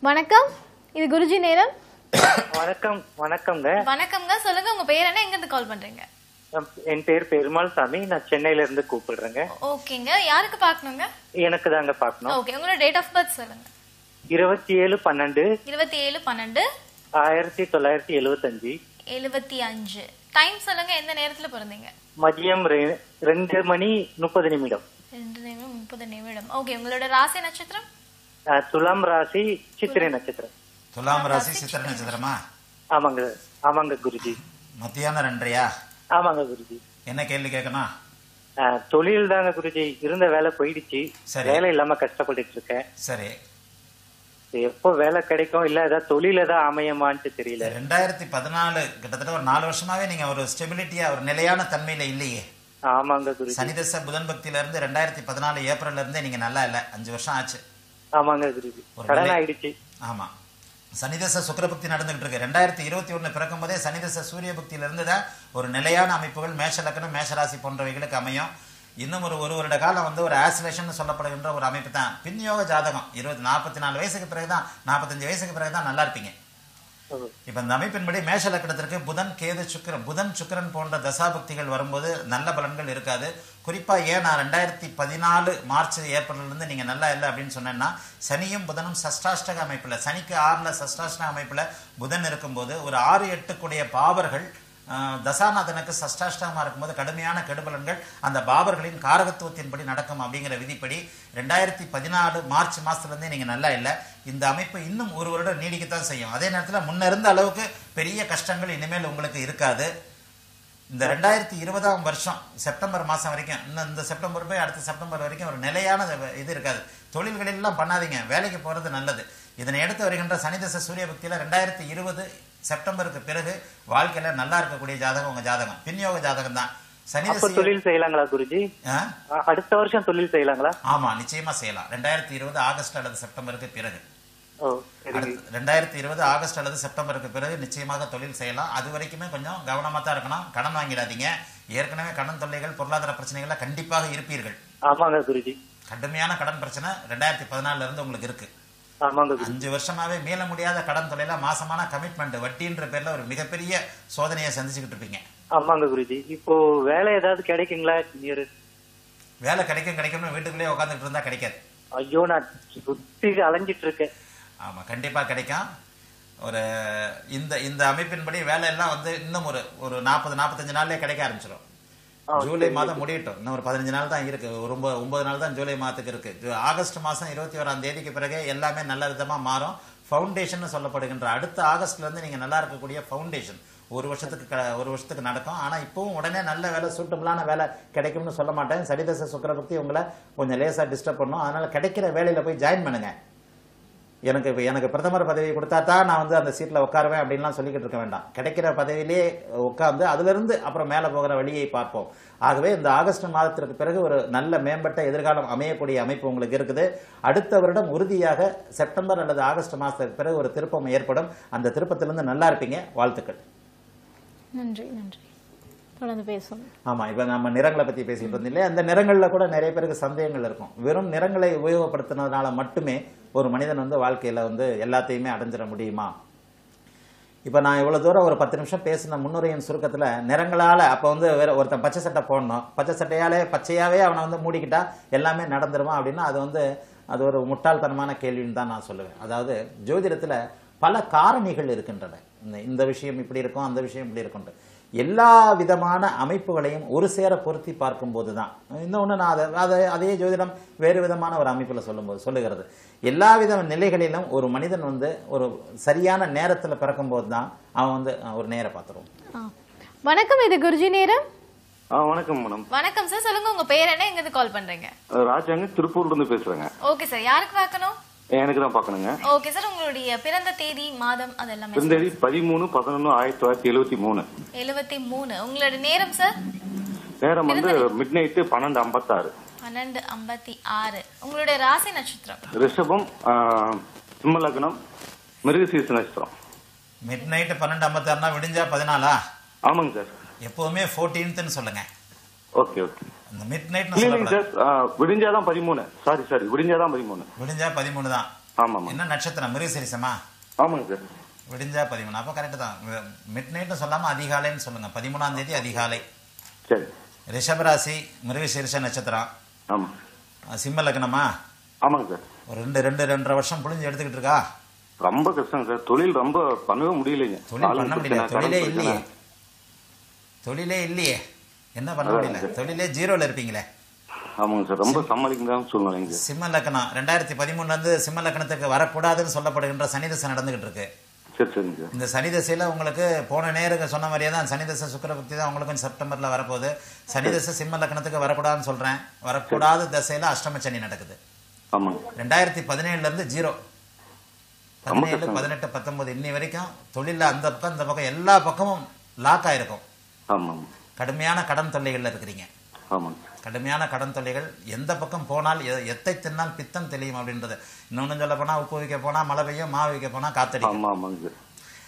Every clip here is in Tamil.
வணக்கம் இது குருஜி நேரம் வணக்கம் வணக்கம்ங்க வணக்கம்ங்க சொல்லுங்க உங்க பேர் என்ன எங்க இருந்து கால் பண்றீங்க என் பேர் பெருமாள் சாமி நான் சென்னையில இருந்து கூப்பிடுறேங்க ஓகேங்க யாருக்கு பார்க்கணுங்க எனக்கு தாங்க பார்க்கணும் ஓகே உங்களோட டேட் ஆஃப் பர்த் சொல்லுங்க இருபத்தி ஏழு பன்னெண்டு இருபத்தி ஏழு பன்னெண்டு ஆயிரத்தி தொள்ளாயிரத்தி எழுவத்தஞ்சு எழுபத்தி அஞ்சு டைம் சொல்லுங்க எந்த நேரத்துல பிறந்தீங்க மதியம் ரெ- ரெண்டு மணி முப்பது நிமிடம் ரெண்டு நிமிடம் முப்பது நிமிடம் ஓகே உங்களோட ராசி நட்சத்திரம் அஹ், துலாம் ராசி சித்திரை நட்சத்திரம் துலாம் ராசி சித்திர நட்சத்திரமா ஆமாங்க ஆமாங்க குருஜி மத்தியானம் ரெண்டரையா ஆமாங்க குருஜி என்ன கேள்வி கேட்கணும் அஹ், தொழில் தாங்க குருஜி இருந்த வேலை போயிடுச்சு சரி. வேலை இல்லாம கஷ்டப்பட்டுட்டு இருக்கேன் சரி எப்போ வேலை கிடைக்கும் இல்ல ஏதாவது தொழில் ஏதாவது அமையமான்ட்டு தெரியல ரெண்டாயிரத்தி பதினாலு கிட்டத்தட்ட ஒரு நாலு வருஷமாவே நீங்க ஒரு ஸ்டெபிலிட்டியா ஒரு நிலையான தன்மையில இல்லையே ஆமாங்க குருஜி சனிதச புதன் பக்தியில இருந்து ரெண்டாயிரத்தி பதினாலு ஏப்ரல்ல இருந்தே நீங்க நல்லா இல்ல அஞ்சு வருஷம் ஆச்சு ஆமாங்க குருஜி ஒரு கடன் நிலை- ஆயிடுச்சு ஆமா சனிதச சுக்கிரபக்தி நடந்துகிட்டு இருக்கு ரெண்டாயிரத்தி இருபத்தி ஒண்ணு பிறக்கும் போதே சனிதச சூரிய பக்தியில இருந்து தான் ஒரு நிலையான அமைப்புகள் மேஷ லக்னம் மேஷராசி போன்றவைகளுக்கு அமையும் இன்னும் ஒரு ஒரு வருட காலம் வந்து ஒரு ஆசிலேஷன் சொல்லப்படுகின்ற ஒரு அமைப்பு தான் பின்யோக ஜாதகம் இருபத்தி நாற்பத்தி நாலு வயசுக்கு பிறகுதான் நாற்பத்தஞ்சு வயசுக்கு பிறகுதான் நல்லா இருப்பீங்க ஓ. இப்ப இந்த அமைப்பின்படி மேஷ லக்கணத்திற்கு புதன் கேது சுக்கிரன் புதன் சுக்கிரன் போன்ற தசாபக்திகள் வரும்போது நல்ல பலன்கள் இருக்காது குறிப்பா ஏன் நான் ரெண்டாயிரத்தி பதினாலு மார்ச் ஏப்ரல்ல இருந்து நீங்க நல்லா இல்லை அப்படின்னு சொன்னேன்னா சனியும் புதனும் சஷ்டாஷ்டக அமைப்புல சனிக்கு ஆறுல சஷ்டாஷ்டக அமைப்புல புதன் இருக்கும்போது ஒரு ஆறு எட்டுக்குடைய பாவர்கள் ஆஹ், தசாநாதனுக்கு சஷ்டாஷ்டகமா இருக்கும்போது கடுமையான கெடுபலன்கள் அந்த பாபர்களின் காரகத்துவத்தின்படி நடக்கும் அப்படிங்கிற விதிப்படி ரெண்டாயிரத்தி பதினாலு மார்ச் மாசத்துல இருந்தே நீங்க நல்லா இல்லை இந்த அமைப்பு இன்னும் ஒரு வருடம் நீடிக்கத்தான் செய்யும் அதே நேரத்தில் முன்ன இருந்த அளவுக்கு பெரிய கஷ்டங்கள் இனிமேல் உங்களுக்கு இருக்காது இந்த ரெண்டாயிரத்தி இருபதாம் வருஷம் செப்டம்பர் மாசம் வரைக்கும் இன்னும் இந்த செப்டம்பர் போய் அடுத்த செப்டம்பர் வரைக்கும் ஒரு நிலையான இது இருக்காது தொழில்களெல்லாம் பண்ணாதீங்க வேலைக்கு போறது நல்லது இதனை அடுத்து வருகின்ற சனிதச சூரிய பக்தியில ரெண்டாயிரத்தி இருபது செப்டம்பருக்கு பிறகு வாழ்க்கையில நல்லா இருக்கக்கூடிய ஜாதகம் உங்க ஜாதகம் பின்யோக ஜாதகம் தான் சனி அப்ப திசையில்- தொழில் செய்யலாங்களா குருஜி ஆ? அ- அடுத்த வருஷம் தொழில் செய்யலாங்களா ஆமா நிச்சயமா செய்யலாம் ரெண்டாயிரத்தி இருபது ஆகஸ்ட் அல்லது செப்டம்பருக்கு பிறகு ஓ சரி அடுத்து ரெண்டாயிரத்தி இருபது ஆகஸ்ட் அல்லது செப்டம்பருக்கு பிறகு நிச்சயமாக தொழில் செய்யலாம் அது வரைக்குமே கொஞ்சம் கவனமா தான் இருக்கணும் கடன் வாங்கிடாதீங்க ஏற்கனவே கடன் தொல்லைகள் பொருளாதார பிரச்சனைகள்ல கண்டிப்பாக இருப்பீர்கள் ஆமாங்க குருஜி கடுமையான கடன் பிரச்சனை ரெண்டாயிரத்தி பதினாலுல இருந்து உங்களுக்கு இருக்கு ஆமாங்க குருஜி அஞ்சு வருஷமாவே மீள முடியாத கடன் தொல்லையில மாசமான கமிட்மெண்ட் வட்டின்ற பேர்ல ஒரு மிகப்பெரிய சோதனையை சந்திச்சுக்கிட்டு இருப்பீங்க ஆமாங்க குருஜி இப்போ வேலை ஏதாவது கிடைக்குங்களா நியர் வேலை கிடைக்கும் கிடைக்கும்னு வீட்டுக்குள்ளேயே உட்காந்துட்டு இருந்தா கிடைக்காது ஐயோ நான் சுத்தி அலைஞ்சிட்டு இருக்கேன் ஆமா கண்டிப்பா கிடைக்கும் ஒரு இந்த இந்த அமைப்பின்படி வேலை எல்லாம் வந்து இன்னும் ஒரு ஒரு நாற்பது நாற்பத்தஞ்சு நாள்லயே கிடைக்க ஆரம்பிச்சிடும் ஆ, ஜூலை மாதம் முடியட்டும் இன்னும் ஒரு பதினஞ்சு நாள் தான் இருக்கு ஒரு ஒன்பது ஒன்பது நாள் தான் ஜூலை மாதத்துக்கு இருக்கு ஜூ- ஆகஸ்ட் மாசம் இருபத்தி ஓராம் தேதிக்கு பிறகு எல்லாமே நல்ல விதமா மாறும் ஃபவுண்டேஷன் சொல்லப்படுகின்ற அடுத்த ஆகஸ்ட்ல இருந்து நீங்க நல்லா இருக்கக்கூடிய ஃபவுண்டேஷன் ஒரு வருஷத்துக்கு க- ஒரு வருஷத்துக்கு நடக்கும் ஆனா இப்பவும் உடனே நல்ல வேலை சூட்டபிளான வேலை கிடைக்கும்னு சொல்ல மாட்டேன் சரிதச சுக்கரபக்தி உங்களை கொஞ்சம் லேசா டிஸ்டர்ப் பண்ணும் அதனால கிடைக்கிற வேலையில போய் ஜாயின் பண்ணுங்க எனக்கு இப்ப எனக்கு பிரதமர் பதவி கொடுத்தா தான் நான் வந்து அந்த சீட்ல உட்காருவேன் அப்படின்லாம் சொல்லிக்கிட்டு இருக்க வேண்டாம் கிடைக்கிற பதவியிலே உட்கார்ந்து அதுல இருந்து அப்புறம் மேலே போகிற வழியை பார்ப்போம் ஆகவே இந்த ஆகஸ்ட் மாதத்திற்கு பிறகு ஒரு நல்ல மேம்பட்ட எதிர்காலம் அமையக்கூடிய அமைப்பு உங்களுக்கு இருக்குது அடுத்த வருடம் உறுதியாக செப்டம்பர் அல்லது ஆகஸ்ட் மாதத்துக்கு பிறகு ஒரு திருப்பம் ஏற்படும் அந்த திருப்பத்திலிருந்து நல்லா இருப்பீங்க வாழ்த்துக்கள் நன்றி நன்றி தொடர்ந்து பேசுவோம் ஆமா இப்ப நம்ம நிறங்களை பத்தி பேசிட்டு இருந்தோம் இல்லையா அந்த நிறங்கள்ல கூட நிறைய பேருக்கு சந்தேகங்கள் இருக்கும் வெறும் நிறங்களை உபயோகப்படுத்தினதுனால மட்டுமே ஒரு மனிதன் வந்து வாழ்க்கையில வந்து எல்லாத்தையுமே அடைஞ்சிட முடியுமா இப்ப நான் இவ்வளவு தூரம் ஒரு பத்து நிமிஷம் பேசின முன்னுரையின் சுருக்கத்துல நிறங்களால அப்ப வந்து வேற ஒருத்தன் பச்சை சட்டை போடணும் பச்சை சட்டையாலே பச்சையாவே அவனை வந்து மூடிக்கிட்டா எல்லாமே நடந்துருமா அப்படின்னா அது வந்து அது ஒரு முட்டாள்தனமான கேள்வின்னு தான் நான் சொல்லுவேன் அதாவது ஜோதிடத்துல பல காரணிகள் இருக்கின்றன இந்த- இந்த விஷயம் இப்படி இருக்கும் அந்த விஷயம் இப்படி இருக்கும் எல்லா விதமான அமைப்புகளையும் ஒரு சேர பொருத்தி பார்க்கும்போது தான் இன்னொன்று நான் அதை அதை அதே ஜோதிடம் வேறு விதமான ஒரு அமைப்பில் சொல்லும்போது சொல்லுகிறது எல்லா வித நிலைகளிலும் ஒரு மனிதன் வந்து ஒரு சரியான நேரத்தில் பிறக்கும்போது தான் அவன் வந்து அஹ், ஒரு நேரம் பார்த்துருவோம் ஆ. வணக்கம் இது குருஜி நேரம் ஆ வணக்கம் மேடம் வணக்கம் சார் சொல்லுங்க உங்க பேர் என்ன எங்க இருந்து கால் பண்றீங்க ராஜாங்க திருப்பூர்ல இருந்து பேசுறேங்க ஓகே சார் யாருக்கு பார்க்கணும் எனக்கு தான் பார்க்கணுங்க ஓகே சார் உங்களுடைய பிறந்த தேதி மாதம் அதெல்லாமே பிறந்தேதி பதிமூணு பதினொன்னு ஆயிரத்தி தொள்ளாயிரத்தி எழுபத்தி மூணு எழுபத்தி மூணு உங்களோட நேரம் சார் நேரம் வந்து மிட் நைட்டு பன்னெண்டு ஐம்பத்தாறு பன்னெண்டு ஐம்பத்தி ஆறு உங்களுடைய ராசி நட்சத்திரம் ரிஷபம் ஆ, சிம்ம லக்னம் மிருகசீச நட்சத்திரம் மிட் நைட்டு பன்னெண்டு ஐம்பத்தாறுனா விடிஞ்சா பதினாலா ஆமாங்க சார் எப்போவுமே ஃபோர்டீன்த்துன்னு சொல்லுங்க ஓகே ஓகே இந்த மிட் நைட்னு இல்லைங்க சொல்லக்கூடாது சார் ஆ, விடிஞ்சாதான் பதிமூணு சாரி சாரி விடிஞ்சாதான் பதிமூணு விடிஞ்சா பதிமூணு தான் ஆமா ஆமா என்ன நட்சத்திரம் மிருகசிரிசமா ஆமாங்க சார் விடிஞ்சா பதிமூணு அப்போ கரெக்டு தான் மிட் நைட்னு சொல்லாமல் அதிகாலைன்னு சொல்லுங்க பதிமூணாம் தேதி அதிகாலை சரி ரிஷபராசி மிருகசீரிஷ நட்சத்திரம் ஆமா அஹ் சிம்ம லக்னமா ஆமாங்க சார் ஒரு ரெண்டு ரெண்டு ரெண்டரை வருஷம் புழிஞ்சு எடுத்துக்கிட்டு இருக்கா ரொம்ப கஷ்டம் சார் தொழில் ரொம்ப பண்ணவே முடியலைங்க தொழில் ஆளுங்க பண்ண முடியல பிரச்சனை, தொழிலே கடன் இல்லையே பிரச்சனை. தொழிலே இல்லையே என்ன பண்ண அதான் முடியல சார். தொழிலே ஜீரோல இருப்பீங்களே ஆமாங்க சார் ரொம்ப சமாளிக்க சூழ்நிலைங்க சார் சிம்ம லக்னம் ரெண்டாயிரத்தி பதிமூணுல இருந்து சிம்ம லக்னத்துக்கு வரக்கூடாதுன்னு சொல்லப்படுகின்ற சனி தசை நடந்துகிட்டு இருக்கு சரி சரிங்க சார் இந்த சனி தசையில உங்களுக்கு போன நேருக்கு சொன்ன மாதிரியே தான் சனி தசை சுக்கிரபக்தி தான் உங்களுக்கும் செப்டம்பர்ல வரப்போகுது சனி தசை சிம்ம லக்னத்துக்கு வரக்கூடாதுன்னு சொல்றேன் வரக்கூடாத தசையில அஷ்டம சனி நடக்குது ஆமாங்க ரெண்டாயிரத்தி பதினேழுல இருந்து ஜீரோ ரொம்ப பதினேழு கஷ்டம். பதினெட்டு பத்தொன்பது இன்னி வரைக்கும் தொழில அந்த பக்கம் இந்த பக்கம் எல்லா பக்கமும் லாக் ஆயிருக்கும் ஆமாம் கடுமையான கடன் தொல்லைகள்ல இருக்கிறீங்க ஆமாங்க கடுமையான கடன் தொல்லைகள் எந்த பக்கம் போனால் எ- எத்தை தின்னால் பித்தம் தெளியும் அப்படின்றது இன்னொன்னு சொல்ல போனா உப்பு வைக்க போனா மழை பெய்யும் மாவு வைக்க போனா காத்தடிக்கும் ஆமா ஆமாங்க சார்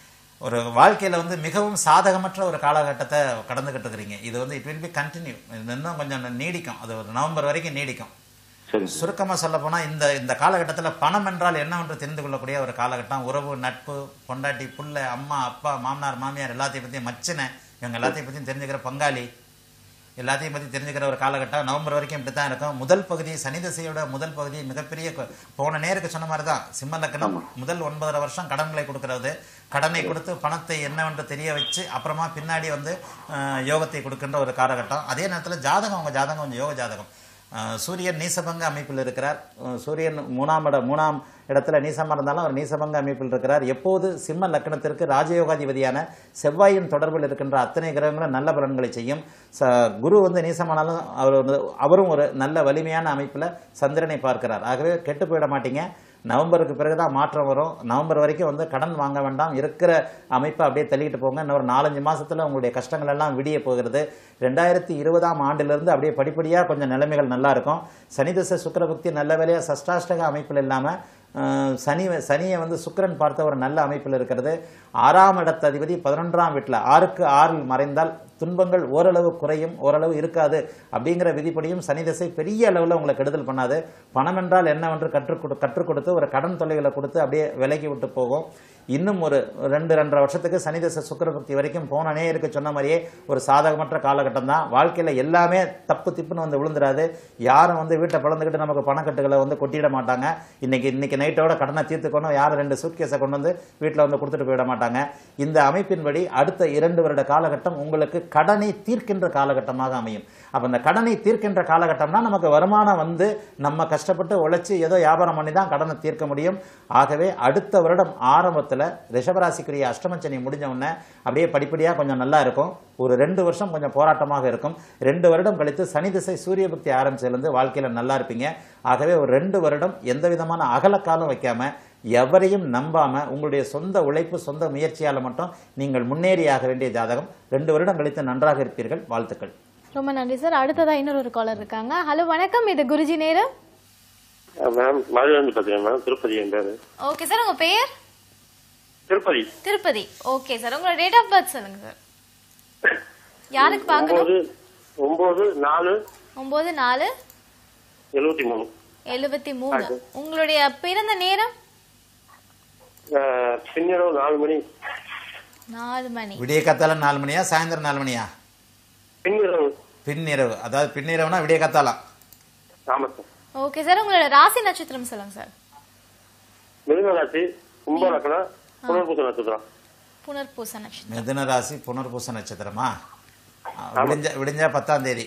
ஒரு வாழ்க்கையில வந்து மிகவும் சாதகமற்ற ஒரு காலகட்டத்தை கடந்துகிட்டு இருக்கிறீங்க இது வந்து இட் வில் பி கண்டினியூ இன்னும் கொஞ்சம் நீடிக்கும் அது ஒரு நவம்பர் வரைக்கும் நீடிக்கும் சரிங்க சார் சுருக்கமா சொல்ல போனா இந்த இந்த காலகட்டத்துல பணம் என்றால் என்னவென்று தெரிந்து கொள்ளக்கூடிய ஒரு காலகட்டம் உறவு நட்பு பொண்டாட்டி புள்ள அம்மா அப்பா மாமனார் மாமியார் எல்லாத்தையும் பத்தியும் மச்சினை இவங்க எல்லாத்தையும் பத்தியும் தெரிஞ்சுக்கிற பங்காளி எல்லாத்தையும் பத்தி தெரிஞ்சுக்கிற ஒரு காலகட்டம் நவம்பர் வரைக்கும் இப்படி தான் இருக்கும் முதல் பகுதி சனி திசையோட முதல் பகுதி மிகப்பெரிய கொ- போன நேருக்கு சொன்ன மாதிரி தான் சிம்ம லக்னம் முதல் ஒன்பதரை வருஷம் கடன்களை கொடுக்கிறது கடனை கொடுத்து பணத்தை என்னவென்று தெரிய வச்சு அப்புறமா பின்னாடி வந்து அஹ், யோகத்தை கொடுக்கின்ற ஒரு காலகட்டம் அதே நேரத்தில் ஜாதகம் உங்க ஜாதகம் கொஞ்சம் யோக ஜாதகம் அஹ், சூரியன் நீசபங்க அமைப்பில் இருக்கிறார் அஹ், சூரியன் மூணாம் இட மூணாம் இடத்துல நீசமா இருந்தாலும் அவர் நீசபங்க அமைப்பில் இருக்கிறார் எப்போது சிம்ம லக்னத்திற்கு ராஜயோகாதிபதியான செவ்வாயின் தொடர்பில் இருக்கின்ற அத்தனை கிரகங்களும் நல்ல பலன்களை செய்யும் ச குரு வந்து நீசமானாலும் அவர் வந்து அவரும் ஒரு நல்ல வலிமையான அமைப்பில் சந்திரனை பார்க்கிறார் ஆகவே கெட்டு போயிட மாட்டீங்க நவம்பருக்கு பிறகுதான் மாற்றம் வரும் நவம்பர் வரைக்கும் வந்து கடன் வாங்க வேண்டாம் இருக்கிற அமைப்பை அப்படியே தள்ளிட்டு போங்க இன்னும் ஒரு நாலஞ்சு மாசத்துல உங்களுடைய கஷ்டங்கள் எல்லாம் விடிய போகிறது ரெண்டாயிரத்தி இருபதாம் ஆண்டிலிருந்து அப்படியே படிப்படியா கொஞ்சம் நிலைமைகள் நல்லா இருக்கும் சனி தசை சுக்கிரபக்தி நல்ல வேலையா சஷ்டாஷ்டக அமைப்பில் இல்லாம அஹ், சனி சனியை வந்து சுக்கிரன் பார்த்த ஒரு நல்ல அமைப்பில் இருக்கிறது ஆறாம் இடத்த அதிபதி பதினொன்றாம் வீட்டில் ஆறுக்கு ஆறில் மறைந்தால் துன்பங்கள் ஓரளவு குறையும் ஓரளவு இருக்காது அப்படிங்கிற விதிப்படியும் சனி திசை பெரிய அளவில் உங்களை கெடுதல் பண்ணாது பணம் என்றால் என்னவென்று கற்றுக் கொடு கற்றுக் கொடுத்து ஒரு கடன் தொல்லைகளை கொடுத்து அப்படியே விலக்கி விட்டு போகும் இன்னும் ஒரு ரெண்டு ரெண்டரை வருஷத்துக்கு சனி தசை சுக்கிரபக்தி வரைக்கும் போன நேருக்கு சொன்ன மாதிரியே ஒரு சாதகமற்ற காலகட்டம் தான் வாழ்க்கையில எல்லாமே தப்பு திப்புன்னு வந்து விழுந்துராது யாரும் வந்து வீட்டை பிளந்துக்கிட்டு நமக்கு பணக்கட்டுகளை வந்து கொட்டிட மாட்டாங்க இன்னைக்கு இன்னைக்கு நைட்டோட கடனை தீர்த்துக்கணும் யாரும் ரெண்டு சூட்கேஸை கொண்டு வந்து வீட்டில் வந்து கொடுத்துட்டு போயிட மாட்டாங்க இந்த அமைப்பின்படி அடுத்த இரண்டு வருட காலகட்டம் உங்களுக்கு கடனை தீர்க்கின்ற காலகட்டமாக அமையும் அப்ப இந்த கடனை தீர்க்கின்ற காலகட்டம்னா நமக்கு வருமானம் வந்து நம்ம கஷ்டப்பட்டு உழைச்சி ஏதோ வியாபாரம் பண்ணி தான் கடனை தீர்க்க முடியும் ஆகவே அடுத்த வருடம் ஆரம்பத்துல ரிஷபராசிக்குரிய அஷ்டமச்சனி முடிஞ்ச உடனே அப்படியே படிப்படியா கொஞ்சம் நல்லா இருக்கும் ஒரு ரெண்டு வருஷம் கொஞ்சம் போராட்டமாக இருக்கும் ரெண்டு வருடம் கழித்து சனி திசை சூரிய பக்தி ஆரம்பிச்சிலிருந்து வாழ்க்கையில நல்லா இருப்பீங்க ஆகவே ஒரு ரெண்டு வருடம் எந்த விதமான அகலக்காலம் வைக்காம எவரையும் நம்பாம உங்களுடைய சொந்த உழைப்பு சொந்த முயற்சியால மட்டும் நீங்கள் முன்னேறியாக வேண்டிய ஜாதகம் ரெண்டு வருடம் கழித்து நன்றாக இருப்பீர்கள் வாழ்த்துக்கள் ரொம்ப நன்றி சார் அடுத்ததா இன்னொரு காலர் இருக்காங்க ஹலோ வணக்கம் இது குருஜி நேரம் மேம் மதுரை பேசுறேன் மேம் திருப்பதி என் பேரு ஓகே சார் உங்க பெயர் திருப்பதி திருப்பதி ஓகே சார் உங்களோட டேட் ஆஃப் பர்த் சொல்லுங்க சார் யாருக்கு பார்க்கணும் ஒன்பது ஒன்பது நாலு ஒன்பது நாலு எழுபத்தி மூணு எழுபத்தி மூணு உங்களுடைய பிறந்த நேரம் அஹ், பின்னிரவு நாலு மணி நாலு மணி விடிய காத்தால நாலு மணியா சாயந்தரம் நாலு மணியா பின்னிரவு பின்னிரவு அதாவது பின்னிரவுனா விடிய காத்தாலாம் ஆமா சார் ஓகே சார் உங்களோட ராசி நட்சத்திரம் சொல்லுங்க சார் மிருகராசி கும்ப லக்கணம் புனர்பூச நட்சத்திரம் புனர்பூச நட்சத்திரம் மிதுன ராசி புனர்பூச நட்சத்திரமா ஆ, விடிஞ்ச விடிஞ்சா பத்தாம் தேதி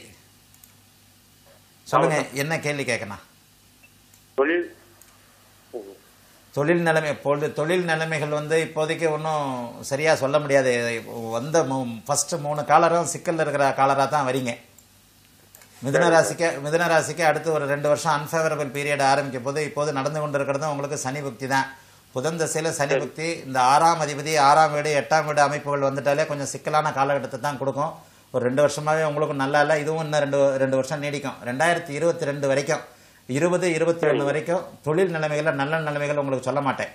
சொல்லுங்க என்ன கேள்வி கேட்கணும் தொழில் தொழில் நிலைமை இப்பொழுது தொழில் நிலைமைகள் வந்து இப்போதைக்கு ஒன்றும் சரியா சொல்ல முடியாது வந்த ஃபர்ஸ்ட் மூணு காலரும் சிக்கல்ல இருக்கிற காலரா தான் வரீங்க மிதுன ராசிக்கு மிதுன ராசிக்கு அடுத்து ஒரு ரெண்டு வருஷம் அன்ஃபேவரபிள் பீரியட் ஆரம்பிக்கும் போது இப்போது நடந்து கொண்டிருக்கிறது உங்களுக்கு சனி புக்தி தான் புதன் தசையில சனி புக்தி இந்த ஆறாம் அதிபதி ஆறாம் வீடு எட்டாம் வீடு அமைப்புகள் வந்துட்டாலே கொஞ்சம் சிக்கலான காலகட்டத்தை தான் கொடுக்கும் ஒரு ரெண்டு வருஷமாவே உங்களுக்கு நல்லா இல்லை இதுவும் இன்னும் ரெண்டு ரெண்டு வருஷம் நீடிக்கும் ரெண்டாயிரத்தி இருபத்தி ரெண்டு வரைக்கும் இருபது இருபத்தி ஒன்று வரைக்கும் தொழில் நிலைமைகள் நல்ல நிலைமைகள் உங்களுக்கு சொல்ல மாட்டேன்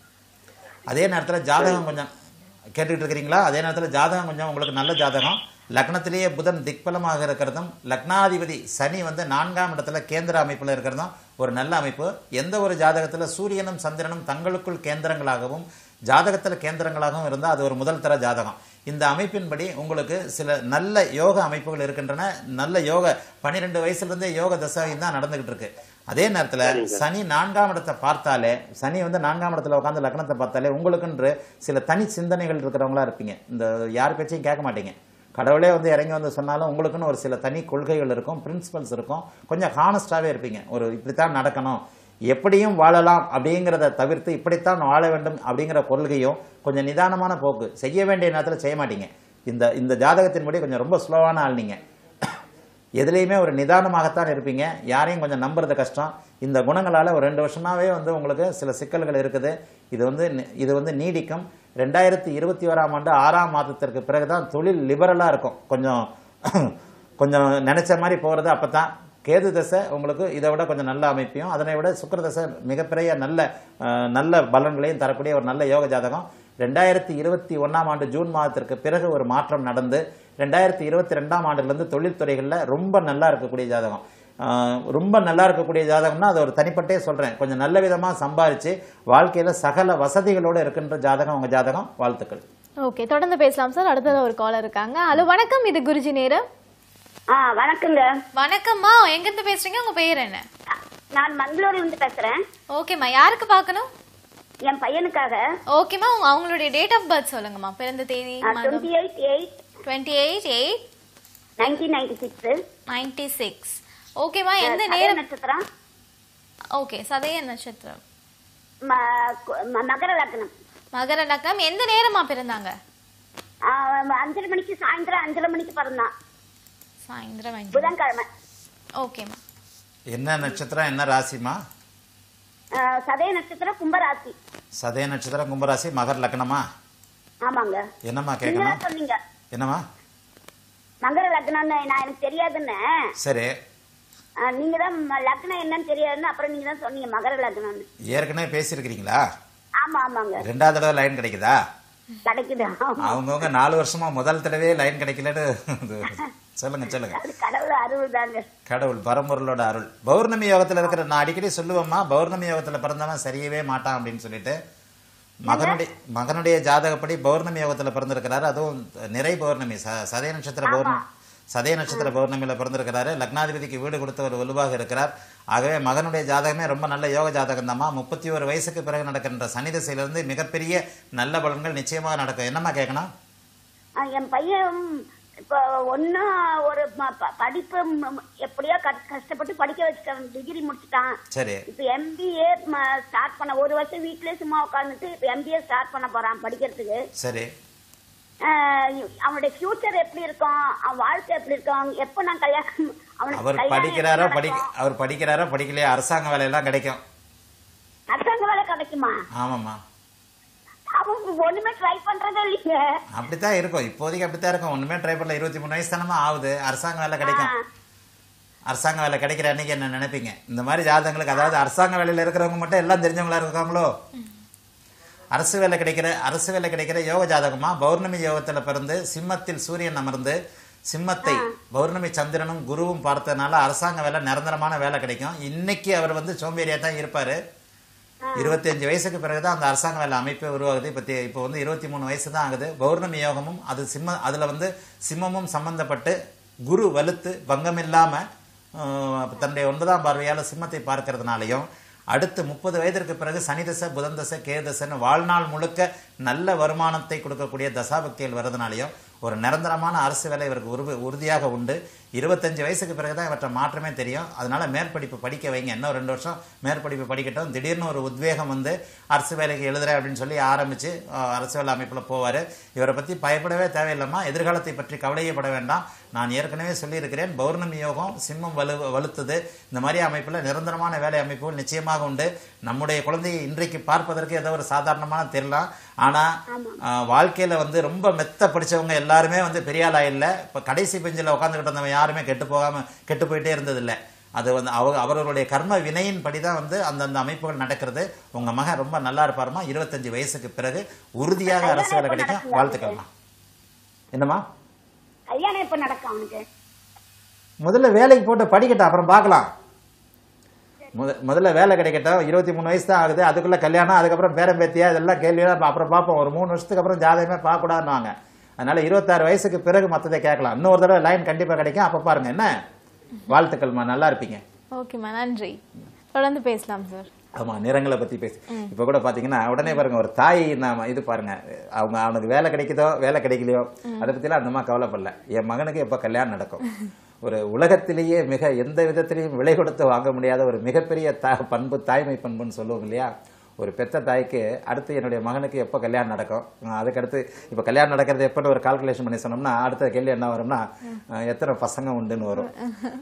அதே நேரத்தில் ஜாதகம் கொஞ்சம் கேட்டுக்கிட்டு இருக்கிறீங்களா அதே நேரத்தில் ஜாதகம் கொஞ்சம் உங்களுக்கு நல்ல ஜாதகம் லக்னத்திலேயே புதன் திக்பலமாக இருக்கிறதும் லக்னாதிபதி சனி வந்து நான்காம் இடத்துல கேந்திர அமைப்பில் இருக்கிறதும் ஒரு நல்ல அமைப்பு எந்த ஒரு ஜாதகத்தில் சூரியனும் சந்திரனும் தங்களுக்குள் கேந்திரங்களாகவும் ஜாதகத்தில் கேந்திரங்களாகவும் இருந்தால் அது ஒரு முதல் தர ஜாதகம் இந்த அமைப்பின்படி உங்களுக்கு சில நல்ல யோக அமைப்புகள் இருக்கின்றன நல்ல யோக பன்னிரெண்டு வயசுலேருந்தே யோக தசை தான் நடந்துகிட்டு இருக்கு அதே நேரத்தில் சனி நான்காம் இடத்தை பார்த்தாலே சனி வந்து நான்காம் இடத்துல உட்காந்து லக்னத்தை பார்த்தாலே உங்களுக்குன்று சில தனி சிந்தனைகள் இருக்கிறவங்களா இருப்பீங்க இந்த யார் பேச்சையும் கேட்க மாட்டீங்க கடவுளே வந்து இறங்கி வந்து சொன்னாலும் உங்களுக்குன்னு ஒரு சில தனி கொள்கைகள் இருக்கும் பிரின்சிபல்ஸ் இருக்கும் கொஞ்சம் ஹானஸ்டாகவே இருப்பீங்க ஒரு இப்படித்தான் நடக்கணும் எப்படியும் வாழலாம் அப்படிங்கிறத தவிர்த்து இப்படித்தான் வாழ வேண்டும் அப்படிங்கிற கொள்கையும் கொஞ்சம் நிதானமான போக்கு செய்ய வேண்டிய நேரத்தில் செய்ய மாட்டீங்க இந்த இந்த ஜாதகத்தின்படி கொஞ்சம் ரொம்ப ஸ்லோவான ஆள் நீங்கள் எதுலேயுமே ஒரு நிதானமாகத்தான் இருப்பீங்க யாரையும் கொஞ்சம் நம்புறது கஷ்டம் இந்த குணங்களால் ஒரு ரெண்டு வருஷமாவே வந்து உங்களுக்கு சில சிக்கல்கள் இருக்குது இது வந்து நி- இது வந்து நீடிக்கும் ரெண்டாயிரத்தி இருபத்தி ஓராம் ஆண்டு ஆறாம் மாதத்திற்கு பிறகு தான் தொழில் லிபரலாக இருக்கும் கொஞ்சம் கொஞ்சம் நினைச்ச மாதிரி போகிறது அப்போ தான் கேது தசை உங்களுக்கு இதை விட கொஞ்சம் நல்ல அமைப்பையும் அதனை விட சுக்கிர தசை மிகப்பெரிய நல்ல அஹ், நல்ல பலன்களையும் தரக்கூடிய ஒரு நல்ல யோக ஜாதகம் ரெண்டாயிரத்தி இருபத்தி ஒன்றாம் ஆண்டு ஜூன் மாதத்திற்கு பிறகு ஒரு மாற்றம் நடந்து ரெண்டாயிரத்தி இருபத்தி ரெண்டாம் ஆண்டுலேருந்து தொழில்துறைகளில் ரொம்ப நல்லா இருக்கக்கூடிய ஜாதகம் ஆஹ் ரொம்ப நல்லா இருக்கக்கூடிய ஜாதகம்னா அது ஒரு தனிப்பட்டே சொல்கிறேன் கொஞ்சம் நல்ல விதமாக சம்பாரித்து வாழ்க்கையில் சகல வசதிகளோடு இருக்கின்ற ஜாதகம் உங்கள் ஜாதகம் வாழ்த்துக்கள் ஓகே தொடர்ந்து பேசலாம் சார் அடுத்தது ஒரு காலர் இருக்காங்க ஹலோ வணக்கம் இது குருஜி நேரம் ஆ வணக்கங்க வணக்கம்மா எங்க இருந்து பேசுறீங்க உங்க பேர் என்ன நான் மங்களூர்ல இருந்து பேசுறேன் ஓகேம்மா யாருக்கு பார்க்கணும் என் பையனுக்காக ஓகேம்மா உங்க அவங்களுடைய டேட் ஆஃப் பர்த் சொல்லுங்கம்மா பிறந்த தேதி twenty eight eight twenty eight eight nineteen ninety six ninety six ஓகேம்மா எந்த நேரம் நட்சத்திரம் ஓகே சதய நட்சத்திரம் ம- கு- ம- மகர லக்னம் மகர லக்னம் எந்த நேரமா பிறந்தாங்க ஆ, அஞ்சரை மணிக்கு சாயந்தரம் அஞ்சரை மணிக்கு பிறந்தான் சாயந்தரம் அஞ்சு புதன்கிழமை ஓகேம்மா என்ன நட்சத்திரம் என்ன ராசிமா ஆ, சதய நட்சத்திரம் கும்பராசி சதய நட்சத்திரம் கும்பராசி மகர் லக்னமா ஆமாங்க என்னம்மா நீங்க கேட்கணும் தான் சொன்னீங்க என்னம்மா மகர லக்னம்னு நான் எனக்கு தெரியாதுன்னு சரி ஆ, நீங்க தான் ம- லக்னம் என்னன்னு தெரியாதுன்னு அப்புறம் நீங்க தான் சொன்னீங்க மகர லக்னம்னு ஏற்கனவே பேசியிருக்கிறீங்களா ஆமா ஆமாங்க ரெண்டாவது தடவை லைன் கிடைக்குதா கிடைக்குது ஆமா. அவங்கவுங்க நாலு வருஷமா முதல் தடவையே லைன் கிடைக்கலன்னு இது சொல்லுங்க சொல்லுங்க அது கடவுள் அருள் தாங்க கடவுள் பரம்பொருளோட அருள் பௌர்ணமி யோகத்துல இருக்கிற நான் அடிக்கடி சொல்லுவேம்மா பௌர்ணமி யோகத்துல பிறந்தவன் சரியவே மாட்டான் அப்படின்னு சொல்லிட்டு மகனுடைய மகனுடைய ஜாதகப்படி பௌர்ணமி யோகத்துல பிறந்திருக்கிறாரு அதுவும் நிறை பௌர்ணமி ச- சதய நட்சத்திர பௌர்ணமி சதய நட்சத்திர பௌர்ணமியில பிறந்திருக்கிறாரு லக்னாதிபதிக்கு வீடு கொடுத்த ஒரு வலுவாக இருக்கிறார் ஆகவே மகனுடைய ஜாதகமே ரொம்ப நல்ல யோக ஜாதகம் தாம்மா முப்பத்தி ஒரு வயசுக்கு பிறகு நடக்கின்ற சனி திசையிலிருந்து மிகப்பெரிய நல்ல பலன்கள் நிச்சயமாக நடக்கும் என்னம்மா கேட்கணும் ஆ, என் பையன் இப்போ ஒன்னும் ஒரு ம- ப- படிப்பு ம- ம- எப்படியோ கட்- கஷ்டப்பட்டு படிக்க வச்சுட்டான் டிகிரி முடிச்சுட்டான் சரி இப்போ எம்பிஏ ஸ்டார்ட் பண்ண ஒரு வருஷம் வீட்லயே சும்மா உட்காந்துட்டு இப்போ எம்பிஏ ஸ்டார்ட் பண்ண போறான் படிக்கிறதுக்கு சரி ஆ, அவனுடைய ஃபியூச்சர் எப்படி இருக்கும் அவன் வாழ்க்கை எப்படி இருக்கும் எப்போ நான் கல்யாணம் அவனுக்கு அவர் கல்யாணம் படிக்கிறாரோ எப்போ படிக்க நடக்கும்? அவர் படிக்கிறாரோ படிக்கலையோ அரசாங்க வேலையெல்லாம் கிடைக்கும் அரசாங்க வேலை கிடைக்குமா ஆமாம்மா அவன் ஒண்ணுமே ட்ரை பண்றதே இல்லைங்க அப்படித்தான் இருக்கும் இப்போதைக்கு அப்படித்தான் இருக்கும் ஒண்ணுமே ட்ரை பண்ணல இருபத்தி மூணு வயசு தானமா ஆகுது அரசாங்க வேலை கிடைக்கும் அரசாங்க வேலை கிடைக்கிற அன்னைக்கு என்ன நினைப்பீங்க இந்த மாதிரி ஜாதகங்களுக்கு அதாவது அரசாங்க வேலையில இருக்கிறவங்க மட்டும் எல்லாம் தெரிஞ்சவங்களா இருக்காங்களோ அரசு வேலை கிடைக்கிற அரசு வேலை கிடைக்கிற யோக ஜாதகமா பௌர்ணமி யோகத்துல பிறந்து சிம்மத்தில் சூரியன் அமர்ந்து சிம்மத்தை பௌர்ணமி சந்திரனும் குருவும் பார்த்ததுனால அரசாங்க வேலை நிரந்தரமான வேலை கிடைக்கும் இன்னைக்கு அவர் வந்து சோம்பேறியா தான் இருப்பாரு இருபத்தஞ்சு வயசுக்கு பிறகுதான் அந்த அரசாங்க வேலை அமைப்பே உருவாகுது இப்போ தே- இப்போ வந்து இருபத்தி மூணு வயசு தான் ஆகுது பௌர்ணமி யோகமும் அது சிம்ம அதில் வந்து சிம்மமும் சம்பந்தப்பட்டு குரு வலுத்து பங்கம் இல்லாமல் தன்னுடைய ஒன்பதாம் பார்வையால் சிம்மத்தை பார்க்கறதுனாலையும் அடுத்து முப்பது வயதிற்கு பிறகு சனி தசை புதன் தசை கேது தசைன்னு வாழ்நாள் முழுக்க நல்ல வருமானத்தை கொடுக்கக்கூடிய தசாபக்திகள் வர்றதுனாலையும் ஒரு நிரந்தரமான அரசு வேலை இவருக்கு உருவு உறுதியாக உண்டு இருபத்தஞ்சு வயசுக்கு பிறகு தான் இவற்றை மாற்றமே தெரியும் அதனால மேற்படிப்பு படிக்க வைங்க இன்னும் ரெண்டு வருஷம் மேற்படிப்பு படிக்கட்டும் திடீர்னு ஒரு உத்வேகம் வந்து அரசு வேலைக்கு எழுதுறேன் அப்படின்னு சொல்லி ஆரம்பிச்சு அஹ், அரசு வேலை அமைப்பில் போவார் இவரை பற்றி பயப்படவே தேவையில்லைம்மா எதிர்காலத்தை பற்றி கவலையே பட வேண்டாம் நான் ஏற்கனவே சொல்லியிருக்கிறேன் பௌர்ணமி யோகம் சிம்மம் வலு வலுத்தது இந்த மாதிரி அமைப்பில் நிரந்தரமான வேலை அமைப்புகள் நிச்சயமாக உண்டு நம்முடைய குழந்தையை இன்றைக்கு பார்ப்பதற்கு ஏதோ ஒரு சாதாரணமான தெரியலாம் ஆனால் வாழ்க்கையில் வந்து ரொம்ப மெத்த படிச்சவங்க எல்லாருமே வந்து பெரிய ஆளா இல்லை இப்போ கடைசி பெஞ்சில் உட்காந்துக்கிட்டு இருந்தவன் யாருமே கெட்டு போகாமல் கெட்டு போயிட்டே இருந்ததில்லை அது வந்து அவ அவர்களுடைய கர்ம வினையின் படி தான் வந்து அந்தந்த அமைப்புகள் நடக்கிறது உங்கள் மகன் ரொம்ப நல்லா இருப்பாருமா இருபத்தஞ்சு வயசுக்கு பிறகு உறுதியாக அரசு வேலை கிடைக்கும் வாழ்த்துக்கள்மா என்னம்மா கல்யாணம் எப்ப நடக்கும் அவனுக்கு முதல்ல வேலைக்கு போட்டு படிக்கட்டும் அப்புறம் பார்க்கலாம் முத முதல்ல வேலை கிடைக்கட்டும் இருபத்தி மூணு வயசு தான் ஆகுது அதுக்குள்ள கல்யாணம் அதுக்கப்புறம் பேரம் பேத்தியா இதெல்லாம் கேள்வியெல்லாம் அப்புறம் பார்ப்போம் ஒரு மூணு வருஷத்துக்கு அப்புறம் ஜாதகமே பார்க்கக்கூடாதுன்னுவாங்க அதனால இருபத்தாறு வயசுக்கு பிறகு மற்றதை கேட்கலாம் இன்னொரு தடவை லைன் கண்டிப்பாக கிடைக்கும் அப்போ பாருங்க என்ன வாழ்த்துக்கள்மா நல்லா இருப்பீங்க ஓகேம்மா நன்றி தொடர்ந்து பேசலாம் சார் ஆமா நிறங்களை பத்தி பேசி இப்ப கூட பாத்தீங்கன்னா உடனே பாருங்க ஒரு தாய் நாம இது பாருங்க அவங்க அவனுக்கு வேலை கிடைக்குதோ வேலை கிடைக்கலையோ அதை பத்திலாம் அந்த அம்மா கவலைப்படல என் மகனுக்கு எப்ப கல்யாணம் நடக்கும் ஒரு உலகத்திலேயே மிக எந்த விதத்திலையும் விலை கொடுத்து வாங்க முடியாத ஒரு மிகப்பெரிய தா பண்பு தாய்மை பண்புன்னு சொல்லுவோம் இல்லையா ஒரு பெத்த தாய்க்கு அடுத்து என்னுடைய மகனுக்கு எப்போ கல்யாணம் நடக்கும் அஹ் அதுக்கடுத்து இப்போ கல்யாணம் நடக்கிறது எப்போன்னு ஒரு கால்குலேஷன் பண்ணி சொன்னோம்னா அடுத்த கேள்வி என்ன வரும்னா அஹ் எத்தனை பசங்க உண்டுன்னு வரும்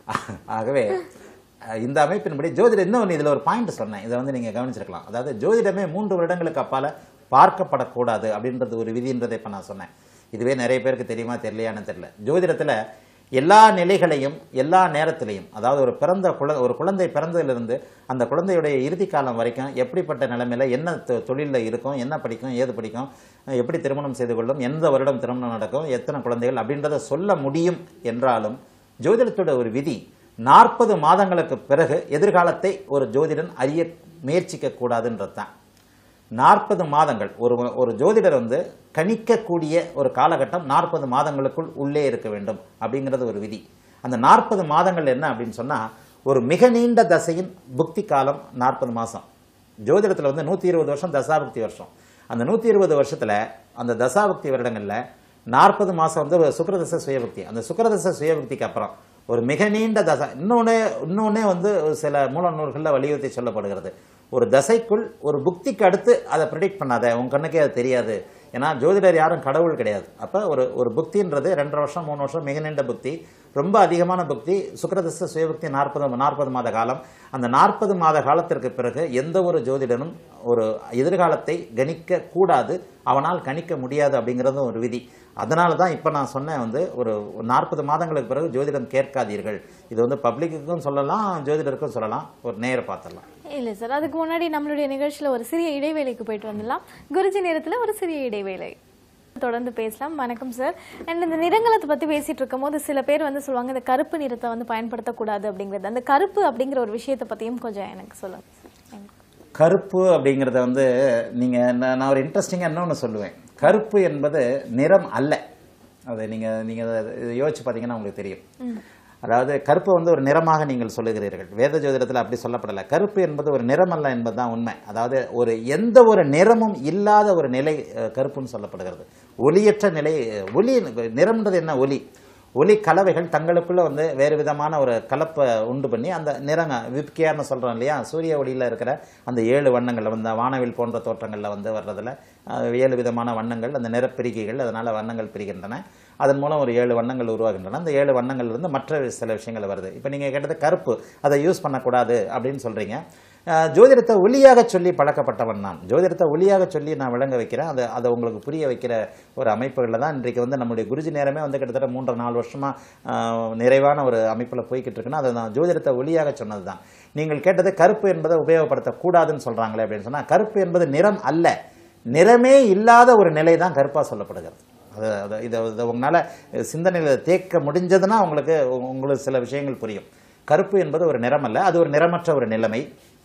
ஆகவே அஹ் இந்த அமைப்பின்படி ஜோதிடம் இன்னொன்று இதில் ஒரு பாயிண்ட் சொன்னேன் இதை வந்து நீங்கள் கவனிச்சிருக்கலாம் அதாவது ஜோதிடமே மூன்று வருடங்களுக்கு அப்பால பார்க்கப்படக்கூடாது அப்படின்றது ஒரு விதின்றதை இப்போ நான் சொன்னேன் இதுவே நிறைய பேருக்கு தெரியுமா தெரியலையான்னு தெரியல ஜோதிடத்தில் எல்லா நிலைகளையும் எல்லா நேரத்திலையும் அதாவது ஒரு பிறந்த குழ ஒரு குழந்தை பிறந்ததிலிருந்து அந்த குழந்தையுடைய இறுதி காலம் வரைக்கும் எப்படிப்பட்ட நிலைமையில என்ன தொ- தொழில்ல இருக்கும் என்ன படிக்கும் ஏது படிக்கும் அஹ் எப்படி திருமணம் செய்து கொள்ளும் எந்த வருடம் திருமணம் நடக்கும் எத்தனை குழந்தைகள் அப்படின்றத சொல்ல முடியும் என்றாலும் ஜோதிடத்தோட ஒரு விதி நாற்பது மாதங்களுக்கு பிறகு எதிர்காலத்தை ஒரு ஜோதிடன் அறிய முயற்சிக்க கூடாதுன்றது தான் நாற்பது மாதங்கள் ஒரு ஒரு ஜோதிடர் வந்து கணிக்கக்கூடிய ஒரு காலகட்டம் நாற்பது மாதங்களுக்குள் உள்ளே இருக்க வேண்டும் அப்படிங்கிறது ஒரு விதி அந்த நாற்பது மாதங்கள் என்ன அப்படின்னு சொன்னா ஒரு மிக நீண்ட தசையின் புக்தி காலம் நாற்பது மாசம் ஜோதிடத்தில் வந்து நூற்றி இருபது வருஷம் தசாபக்தி வருஷம் அந்த நூற்றி இருபது வருஷத்தில் அந்த தசாபக்தி வருடங்களில் நாற்பது மாதம் வந்து ஒரு சுக்கிரதச சுயபக்தி அந்த சுக்கிரதச சுயபக்திக்கு அப்புறம் ஒரு மிக நீண்ட தசை இன்னொன்னே இன்னொன்னே வந்து சில மூல நூல்களில் வலியுறுத்தி சொல்லப்படுகிறது ஒரு தசைக்குள் ஒரு புக்திக்கு அடுத்து அதை ப்ரிடிக்ட் பண்ணாத உன் கண்ணுக்கே அது தெரியாது ஏன்னா ஜோதிடர் யாரும் கடவுள் கிடையாது அப்போ ஒரு ஒரு புக்தின்றது ரெண்டரை வருஷம் மூணு வருஷம் மிக நீண்ட புக்தி ரொம்ப அதிகமான புக்தி சுக்கிரதச சுயபக்தி நாற்பது நாற்பது மாத காலம் அந்த நாற்பது மாத காலத்திற்கு பிறகு எந்த ஒரு ஜோதிடனும் ஒரு எதிர்காலத்தை கணிக்க கூடாது அவனால் கணிக்க முடியாது அப்படிங்கிறது ஒரு விதி அதனால தான் இப்போ நான் சொன்னேன் வந்து ஒரு நாற்பது மாதங்களுக்கு பிறகு ஜோதிடம் கேட்காதீர்கள் இது வந்து பப்ளிக்குக்கும் சொல்லலாம் ஜோதிடருக்கும் சொல்லலாம் ஒரு நேர பார்த்துடலாம் இல்லை சார் அதுக்கு முன்னாடி நம்மளுடைய நிகழ்ச்சியில் ஒரு சிறிய இடைவேளைக்கு போயிட்டு வந்துடலாம் குருஜி நேரத்தில் ஒரு சிறிய இடைவேளை தொடர்ந்து பேசலாம் வணக்கம் சார் அண்ட் இந்த நிறங்களை பற்றி பேசிட்டு இருக்கும்போது சில பேர் வந்து சொல்லுவாங்க இந்த கருப்பு நிறத்தை வந்து பயன்படுத்தக்கூடாது அப்படிங்கிறது அந்த கருப்பு அப்படிங்கிற ஒரு விஷயத்தை பற்றியும் கொஞ்சம் எனக்கு சொல்லுங்க சார் கருப்பு அப்படிங்கிறத வந்து நீங்கள் நான் நான் ஒரு இன்ட்ரெஸ்டிங்காக இன்னொன்று சொல்லுவேன் கருப்பு என்பது நிறம் அல்ல அதை நீங்கள் நீங்கள் யோசிச்சு பார்த்தீங்கன்னா உங்களுக்கு தெரியும் அதாவது கருப்பு வந்து ஒரு நிறமாக நீங்கள் சொல்லுகிறீர்கள் வேத ஜோதிடத்தில் அப்படி சொல்லப்படலை கருப்பு என்பது ஒரு நிறம் அல்ல என்பதுதான் உண்மை அதாவது ஒரு எந்த ஒரு நிறமும் இல்லாத ஒரு நிலை அஹ், கருப்புன்னு சொல்லப்படுகிறது ஒளியற்ற நிலை ஒளி நிறம்ன்றது என்ன ஒளி ஒளி கலவைகள் தங்களுக்குள்ள வந்து வேறு விதமான ஒரு கலப்பை உண்டு பண்ணி அந்த நிறங்க விப்கியார்னு சொல்றோம் இல்லையா சூரிய ஒளியில இருக்கிற அந்த ஏழு வண்ணங்கள் வந்து வானவில் போன்ற தோற்றங்கள்ல வந்து வர்றதுல அஹ், ஏழு விதமான வண்ணங்கள் அந்த நிறப்பிரிகைகள் அதனால வண்ணங்கள் பிரிகின்றன அதன் மூலம் ஒரு ஏழு வண்ணங்கள் உருவாகின்றன அந்த ஏழு வண்ணங்கள் இருந்து மற்ற சில விஷயங்கள் வருது இப்போ நீங்க கேட்டது கருப்பு அதை யூஸ் பண்ணக்கூடாது அப்படின்னு சொல்றீங்க அஹ், ஜோதிடத்தை ஒளியாக சொல்லி பழக்கப்பட்டவன் நான் ஜோதிடத்தை ஒளியாக சொல்லி நான் விளங்க வைக்கிறேன் அதை அதை உங்களுக்கு புரிய வைக்கிற ஒரு அமைப்புகளில் தான் இன்றைக்கு வந்து நம்முடைய குருஜி நேரமே வந்து கிட்டத்தட்ட மூன்று நாலு வருஷமா அஹ், நிறைவான ஒரு அமைப்பில் போய்கிட்டு இருக்குன்னா அதை நான் ஜோதிடத்தை ஒளியாக சொன்னது தான் நீங்கள் கேட்டது கருப்பு என்பதை உபயோகப்படுத்தக்கூடாதுன்னு சொல்றாங்களே அப்படின்னு சொன்னா கருப்பு என்பது நிறம் அல்ல நிறமே இல்லாத ஒரு நிலை தான் கருப்பாக சொல்லப்படுகிறது அது அது இதை இதை உங்களால் சிந்தனையில் தேக்க முடிஞ்சதுன்னா உங்களுக்கு உ- உங்களுக்கு சில விஷயங்கள் புரியும் கருப்பு என்பது ஒரு நிறம் அல்ல அது ஒரு நிறமற்ற ஒரு நிலைமை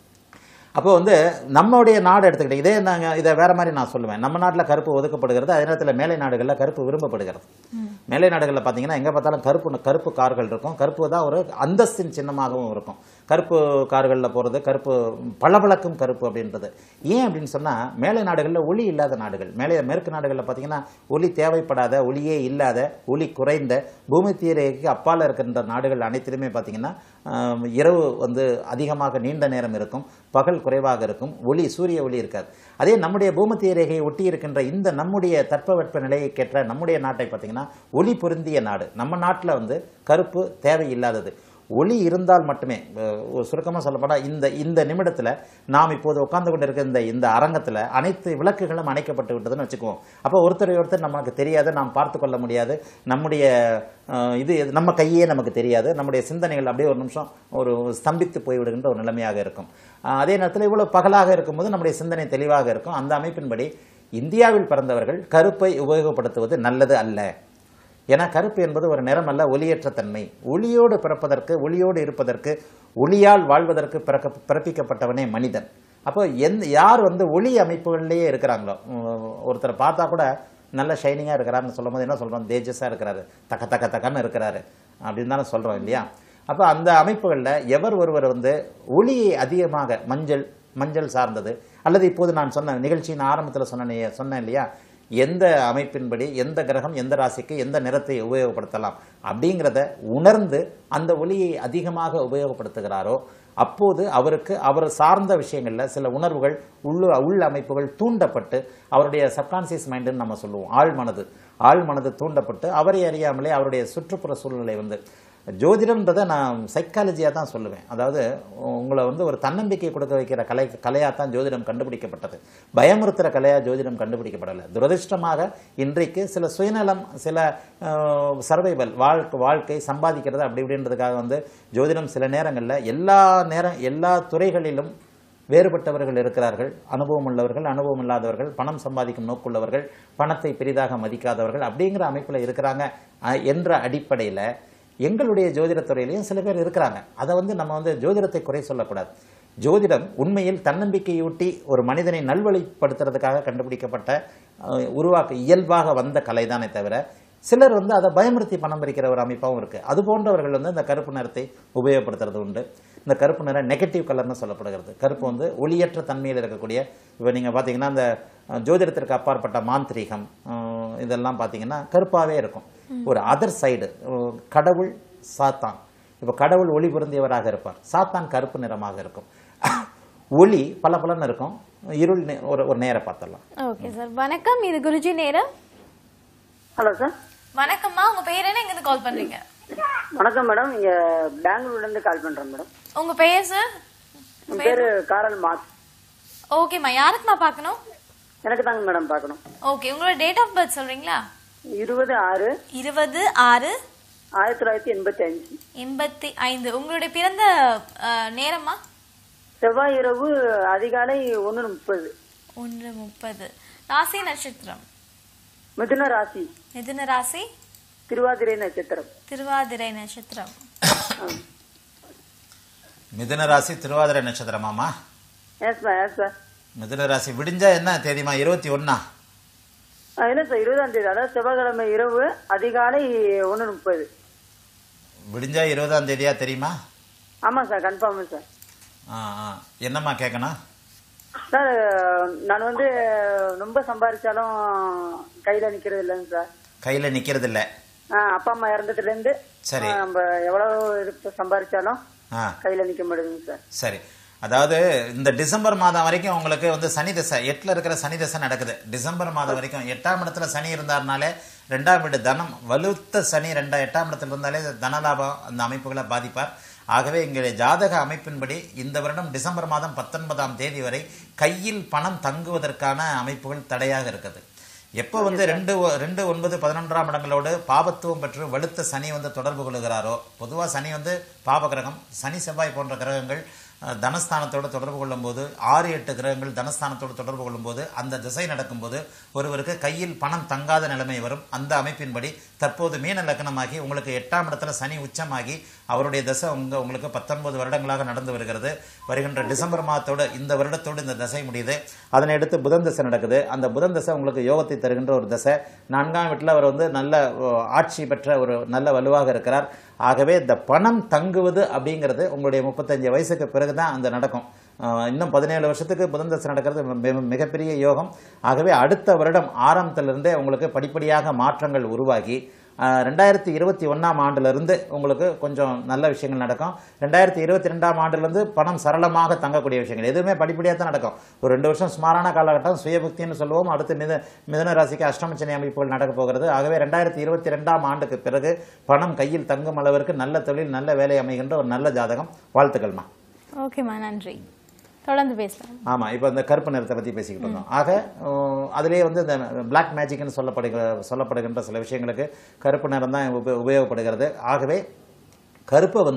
அப்போ வந்து நம்மளுடைய நாடு எடுத்துக்கிட்டு இதே நாங்கள் இதை வேற மாதிரி நான் சொல்லுவேன் நம்ம நாட்டில் கருப்பு ஒதுக்கப்படுகிறது அதே நேரத்தில் மேலை நாடுகளில் கருப்பு விரும்பப்படுகிறது மேலை நாடுகளில் பார்த்தீங்கன்னா எங்கே பார்த்தாலும் கருப்பு கருப்பு கார்கள் இருக்கும் கருப்பு தான் ஒரு அந்தஸ்தின் சின்னமாகவும் இருக்கும் கருப்பு கார்களில் போகிறது கருப்பு பளபளக்கும் கருப்பு அப்படின்றது ஏன் அப்படின்னு சொன்னால் மேலை நாடுகளில் ஒளி இல்லாத நாடுகள் மேலே மேற்கு நாடுகளில் பார்த்தீங்கன்னா ஒளி தேவைப்படாத ஒளியே இல்லாத ஒளி குறைந்த பூமி தீரைக்கு அப்பால் இருக்கின்ற நாடுகள் அனைத்திலுமே பார்த்தீங்கன்னா ஆஹ், இரவு வந்து அதிகமாக நீண்ட நேரம் இருக்கும் பகல் குறைவாக இருக்கும் ஒளி சூரிய ஒளி இருக்காது அதே நம்முடைய பூமத்திய ரேகையை ஒட்டி இருக்கின்ற இந்த நம்முடைய தட்பவெட்ப நிலையைக்கேற்ற நம்முடைய நாட்டை பார்த்தீங்கன்னா ஒளி பொருந்திய நாடு நம்ம நாட்டில் வந்து கருப்பு தேவையில்லாதது ஒளி இருந்தால் மட்டுமே அஹ், ஒரு சுருக்கமாக சொல்லப்போனால் இந்த இந்த நிமிடத்தில் நாம் இப்போது உட்கார்ந்து கொண்டு இருக்க இந்த இந்த அரங்கத்தில் அனைத்து விளக்குகளும் அணைக்கப்பட்டு விட்டதுன்னு வச்சுக்குவோம் அப்போ ஒருத்தரை ஒருத்தர் நமக்கு தெரியாது நாம் பார்த்து கொள்ள முடியாது நம்முடைய அஹ், இது எது- நம்ம கையே நமக்கு தெரியாது நம்முடைய சிந்தனைகள் அப்படியே ஒரு நிமிஷம் ஒரு ஸ்தம்பித்து போய்விடுகின்ற ஒரு நிலைமையாக இருக்கும் அஹ், அதே நேரத்தில் இவ்வளவு பகலாக இருக்கும்போது நம்முடைய சிந்தனை தெளிவாக இருக்கும் அந்த அமைப்பின்படி இந்தியாவில் பிறந்தவர்கள் கருப்பை உபயோகப்படுத்துவது நல்லது அல்ல ஏன்னா கருப்பு என்பது ஒரு நிறம் அல்ல ஒளியற்ற தன்மை ஒளியோடு பிறப்பதற்கு ஒளியோடு இருப்பதற்கு ஒளியால் வாழ்வதற்கு பிறக்க பிறப்பிக்கப்பட்டவனே மனிதன் அப்போ எந்த யார் வந்து ஒளி அமைப்புகள்லேயே இருக்கிறாங்களோ உம், ஒருத்தரை பார்த்தா கூட நல்ல ஷைனிங்காக இருக்கிறாருன்னு சொல்லும்போது என்ன சொல்கிறோம் தேஜஸாக இருக்கிறாரு தக்க தக்க தக்கன்னு இருக்கிறாரு அப்படின்னு தானே சொல்கிறோம் இல்லையா அப்போ அந்த அமைப்புகளில் எவர் ஒருவர் வந்து ஒளியை அதிகமாக மஞ்சள் மஞ்சள் சார்ந்தது அல்லது இப்போது நான் சொன்ன நிகழ்ச்சியின் ஆரம்பத்தில் சொன்ன சொன்னேன் இல்லையா எந்த அமைப்பின்படி எந்த கிரகம் எந்த ராசிக்கு எந்த நிறத்தை உபயோகப்படுத்தலாம் அப்படிங்கிறத உணர்ந்து அந்த ஒளியை அதிகமாக உபயோகப்படுத்துகிறாரோ அப்போது அவருக்கு அவர் சார்ந்த விஷயங்களில் சில உணர்வுகள் உள்ள உள் அமைப்புகள் தூண்டப்பட்டு அவருடைய சப்கான்சியஸ் மைண்டுன்னு நம்ம சொல்லுவோம் ஆழ் மனது ஆழ் மனது தூண்டப்பட்டு அவரை அறியாமலே அவருடைய சுற்றுப்புற சூழ்நிலை வந்து ஜோதிடம்ன்றதை நான் சைக்காலஜியாக தான் சொல்லுவேன் அதாவது உங்களை வந்து ஒரு தன்னம்பிக்கை கொடுக்க வைக்கிற கலை கலையாக தான் ஜோதிடம் கண்டுபிடிக்கப்பட்டது பயமுறுத்துகிற கலையாக ஜோதிடம் கண்டுபிடிக்கப்படலை துரதிர்ஷ்டமாக இன்றைக்கு சில சுயநலம் சில சர்வைவல் வாழ்க்கை வாழ்க்கை சம்பாதிக்கிறது அப்படி இப்படின்றதுக்காக வந்து ஜோதிடம் சில நேரங்களில் எல்லா நேரம் எல்லா துறைகளிலும் வேறுபட்டவர்கள் இருக்கிறார்கள் அனுபவம் உள்ளவர்கள் அனுபவம் இல்லாதவர்கள் பணம் சம்பாதிக்கும் நோக்குள்ளவர்கள் பணத்தை பெரிதாக மதிக்காதவர்கள் அப்படிங்கிற அமைப்பில் இருக்கிறாங்க அஹ், என்ற அடிப்படையில் எங்களுடைய ஜோதிடத்துறையிலையும் சில பேர் இருக்கிறாங்க அதை வந்து நம்ம வந்து ஜோதிடத்தை குறை சொல்லக்கூடாது ஜோதிடம் உண்மையில் தன்னம்பிக்கையூட்டி ஒரு மனிதனை நல்வழிப்படுத்துறதுக்காக கண்டுபிடிக்கப்பட்ட அஹ், உருவாக்க இயல்பாக வந்த கலைதானே தவிர சிலர் வந்து அதை பயமுறுத்தி பணம் பறிக்கிற ஒரு அமைப்பாகவும் இருக்கு அது போன்றவர்கள் வந்து இந்த கருப்பு நிறத்தை உபயோகப்படுத்துறது உண்டு இந்த கருப்பு நிறம் நெகட்டிவ் கலர்னு சொல்லப்படுகிறது கருப்பு வந்து ஒளியற்ற தன்மையில் இருக்கக்கூடிய இப்போ நீங்கள் பார்த்தீங்கன்னா இந்த அஹ், ஜோதிடத்திற்கு அப்பாற்பட்ட மாந்திரீகம் அஹ், இதெல்லாம் பார்த்தீங்கன்னா கருப்பாகவே இருக்கும் ஒரு அதர் சைடு கடவுள் சாத்தான் இப்போ கடவுள் ஒளி பொருந்தியவராக இருப்பார் சாத்தான் கருப்பு நிறமாக இருக்கும் ஒளி பல பலன்னு இருக்கும் இருள் நே- ஒரு ஒரு நேரம் பார்த்துடலாம் ஓகே சார் வணக்கம் இது குருஜி நேரம் ஹலோ சார் வணக்கம்மா உங்க பேர் என்ன எங்க கால் பண்றீங்க வணக்கம் மேடம் இங்க பெங்களூர்ல இருந்து கால் பண்றேன் மேடம் உங்க பெயர் சார் என் பேரு காரல் மாஸ் ஓகேம்மா யாருக்குமா பார்க்கணும் எனக்கு தாங்க மேடம் பார்க்கணும் ஓகே உங்களோட டேட் ஆஃப் பர்த் சொல்றீங்களா இருபது ஆறு இருபது ஆறு ஆயிரத்தி தொள்ளாயிரத்தி எண்பத்தி அஞ்சு எண்பத்தி ஐந்து உங்களுடைய பிறந்த அஹ், நேரமா செவ்வாய் இரவு அதிகாலை ஒன்று முப்பது ஒன்று முப்பது ராசி நட்சத்திரம் மிதுன ராசி மிதுன ராசி திருவாதிரை நட்சத்திரம் திருவாதிரை நட்சத்திரம் மிதுன ராசி திருவாதிரை நட்சத்திரமாமா எஸ் சார் எஸ் சார் மிதுன ராசி விடிஞ்சா என்ன தேதிமா இருபத்தி ஒன்னா என்ன சார் இருபதாம் தேதி அதாவது செவ்வாய்க்கிழமை இரவு அதிகாலை ஒன்று முப்பது விடிஞ்சா இருபதாம் தேதியா தெரியுமா ஆமாம் சார் கன்ஃபார்ம் சார் ஆ ஆ என்னம்மா கேட்கணும் சார் நான் வந்து ரொம்ப சம்பாதிச்சாலும் கையில் நிற்கிறது இல்லைங்க சார் கையில நிக்கிறது இல்ல ஆ, அப்பா அம்மா இறந்ததுல இருந்து சரி. ஆ, நம்ம எவ்வளவு இது சம்பாதிச்சாலும் ஆ கையில நிக்க மாட்டேங்குது சார் சரி அதாவது இந்த டிசம்பர் மாதம் வரைக்கும் உங்களுக்கு வந்து சனி தசை எட்டுல இருக்கிற சனி தசை நடக்குது டிசம்பர் மாதம் வரைக்கும் எட்டாம் இடத்துல சனி இருந்தாருனாலே ரெண்டாம் வீடு தனம் வலுத்த சனி ரெண்டா எட்டாம் இடத்துல இருந்தாலே தனலாபம் அந்த அமைப்புகளை பாதிப்பார் ஆகவே எங்களுடைய ஜாதக அமைப்பின்படி இந்த வருடம் டிசம்பர் மாதம் பத்தொன்பதாம் தேதி வரை கையில் பணம் தங்குவதற்கான அமைப்புகள் தடையாக இருக்குது எப்போ வந்து ரெண்டு ஒ- ரெண்டு ஒன்பது பதினொன்றாம் இடங்களோடு பாபத்துவம் பெற்று வலுத்த சனி வந்து தொடர்பு கொள்கிறாரோ பொதுவாக சனி வந்து பாப கிரகம் சனி செவ்வாய் போன்ற கிரகங்கள் அஹ், தனஸ்தானத்தோடு தொடர்பு கொள்ளும்போது ஆறு எட்டு கிரகங்கள் தனஸ்தானத்தோடு தொடர்பு கொள்ளும்போது அந்த திசை நடக்கும்போது ஒருவருக்கு கையில் பணம் தங்காத நிலைமை வரும் அந்த அமைப்பின்படி தற்போது மீன லக்னமாகி உங்களுக்கு எட்டாம் இடத்துல சனி உச்சமாகி அவருடைய தசை உங்க உங்களுக்கு பத்தொன்பது வருடங்களாக நடந்து வருகிறது வருகின்ற டிசம்பர் மாதத்தோடு இந்த வருடத்தோடு இந்த தசை முடியுது அதனை அடுத்து புதன் தசை நடக்குது அந்த புதன் தசை உங்களுக்கு யோகத்தை தருகின்ற ஒரு தசை நான்காம் வீட்டில் அவர் வந்து நல்ல ஓ, ஆட்சி பெற்ற ஒரு நல்ல வலுவாக இருக்கிறார் ஆகவே இந்த பணம் தங்குவது அப்படிங்கிறது உங்களுடைய முப்பத்தஞ்சு வயசுக்கு பிறகு தான் அந்த நடக்கும் ஆஹ் இன்னும் பதினேழு வருஷத்துக்கு புதன் தசை நடக்கிறது மி- மிகப்பெரிய யோகம் ஆகவே அடுத்த வருடம் ஆரம்பத்திலிருந்தே உங்களுக்கு படிப்படியாக மாற்றங்கள் உருவாகி ஆஹ் ரெண்டாயிரத்தி இருபத்தி ஒன்றாம் ஆண்டிலிருந்து உங்களுக்கு கொஞ்சம் நல்ல விஷயங்கள் நடக்கும் ரெண்டாயிரத்தி இருபத்தி ரெண்டாம் ஆண்டிலிருந்து பணம் சரளமாக தங்கக்கூடிய விஷயங்கள் எதுவுமே படிப்படியாக தான் நடக்கும் ஒரு ரெண்டு வருஷம் சுமாரான காலகட்டம் சுயபக்தின்னு சொல்லுவோம் அடுத்து மித மிதன ராசிக்கு அஷ்டமச்சனி அமைப்புகள் நடக்க போகிறது ஆகவே ரெண்டாயிரத்தி இருபத்தி ரெண்டாம் ஆண்டுக்கு பிறகு பணம் கையில் தங்கும் அளவிற்கு நல்ல தொழில் நல்ல வேலை அமைகின்ற ஒரு நல்ல ஜாதகம் வாழ்த்துக்கள்மா ஓகேம்மா நன்றி தொடர்ந்து பேசலாம் ஆமா இப்போ இந்த கருப்பு நிறத்தை பத்தி பேசிக்கிட்டு இருந்தோம் ஆக அஹ், அதிலேயே வந்து இந்த பிளாக் மேஜிக்னு சொல்லப்படுகிற சொல்லப்படுகின்ற சில விஷயங்களுக்கு கருப்பு நிறம் தான் உப- உபயோகப்படுகிறது ஆகவே கருப்பை வந்து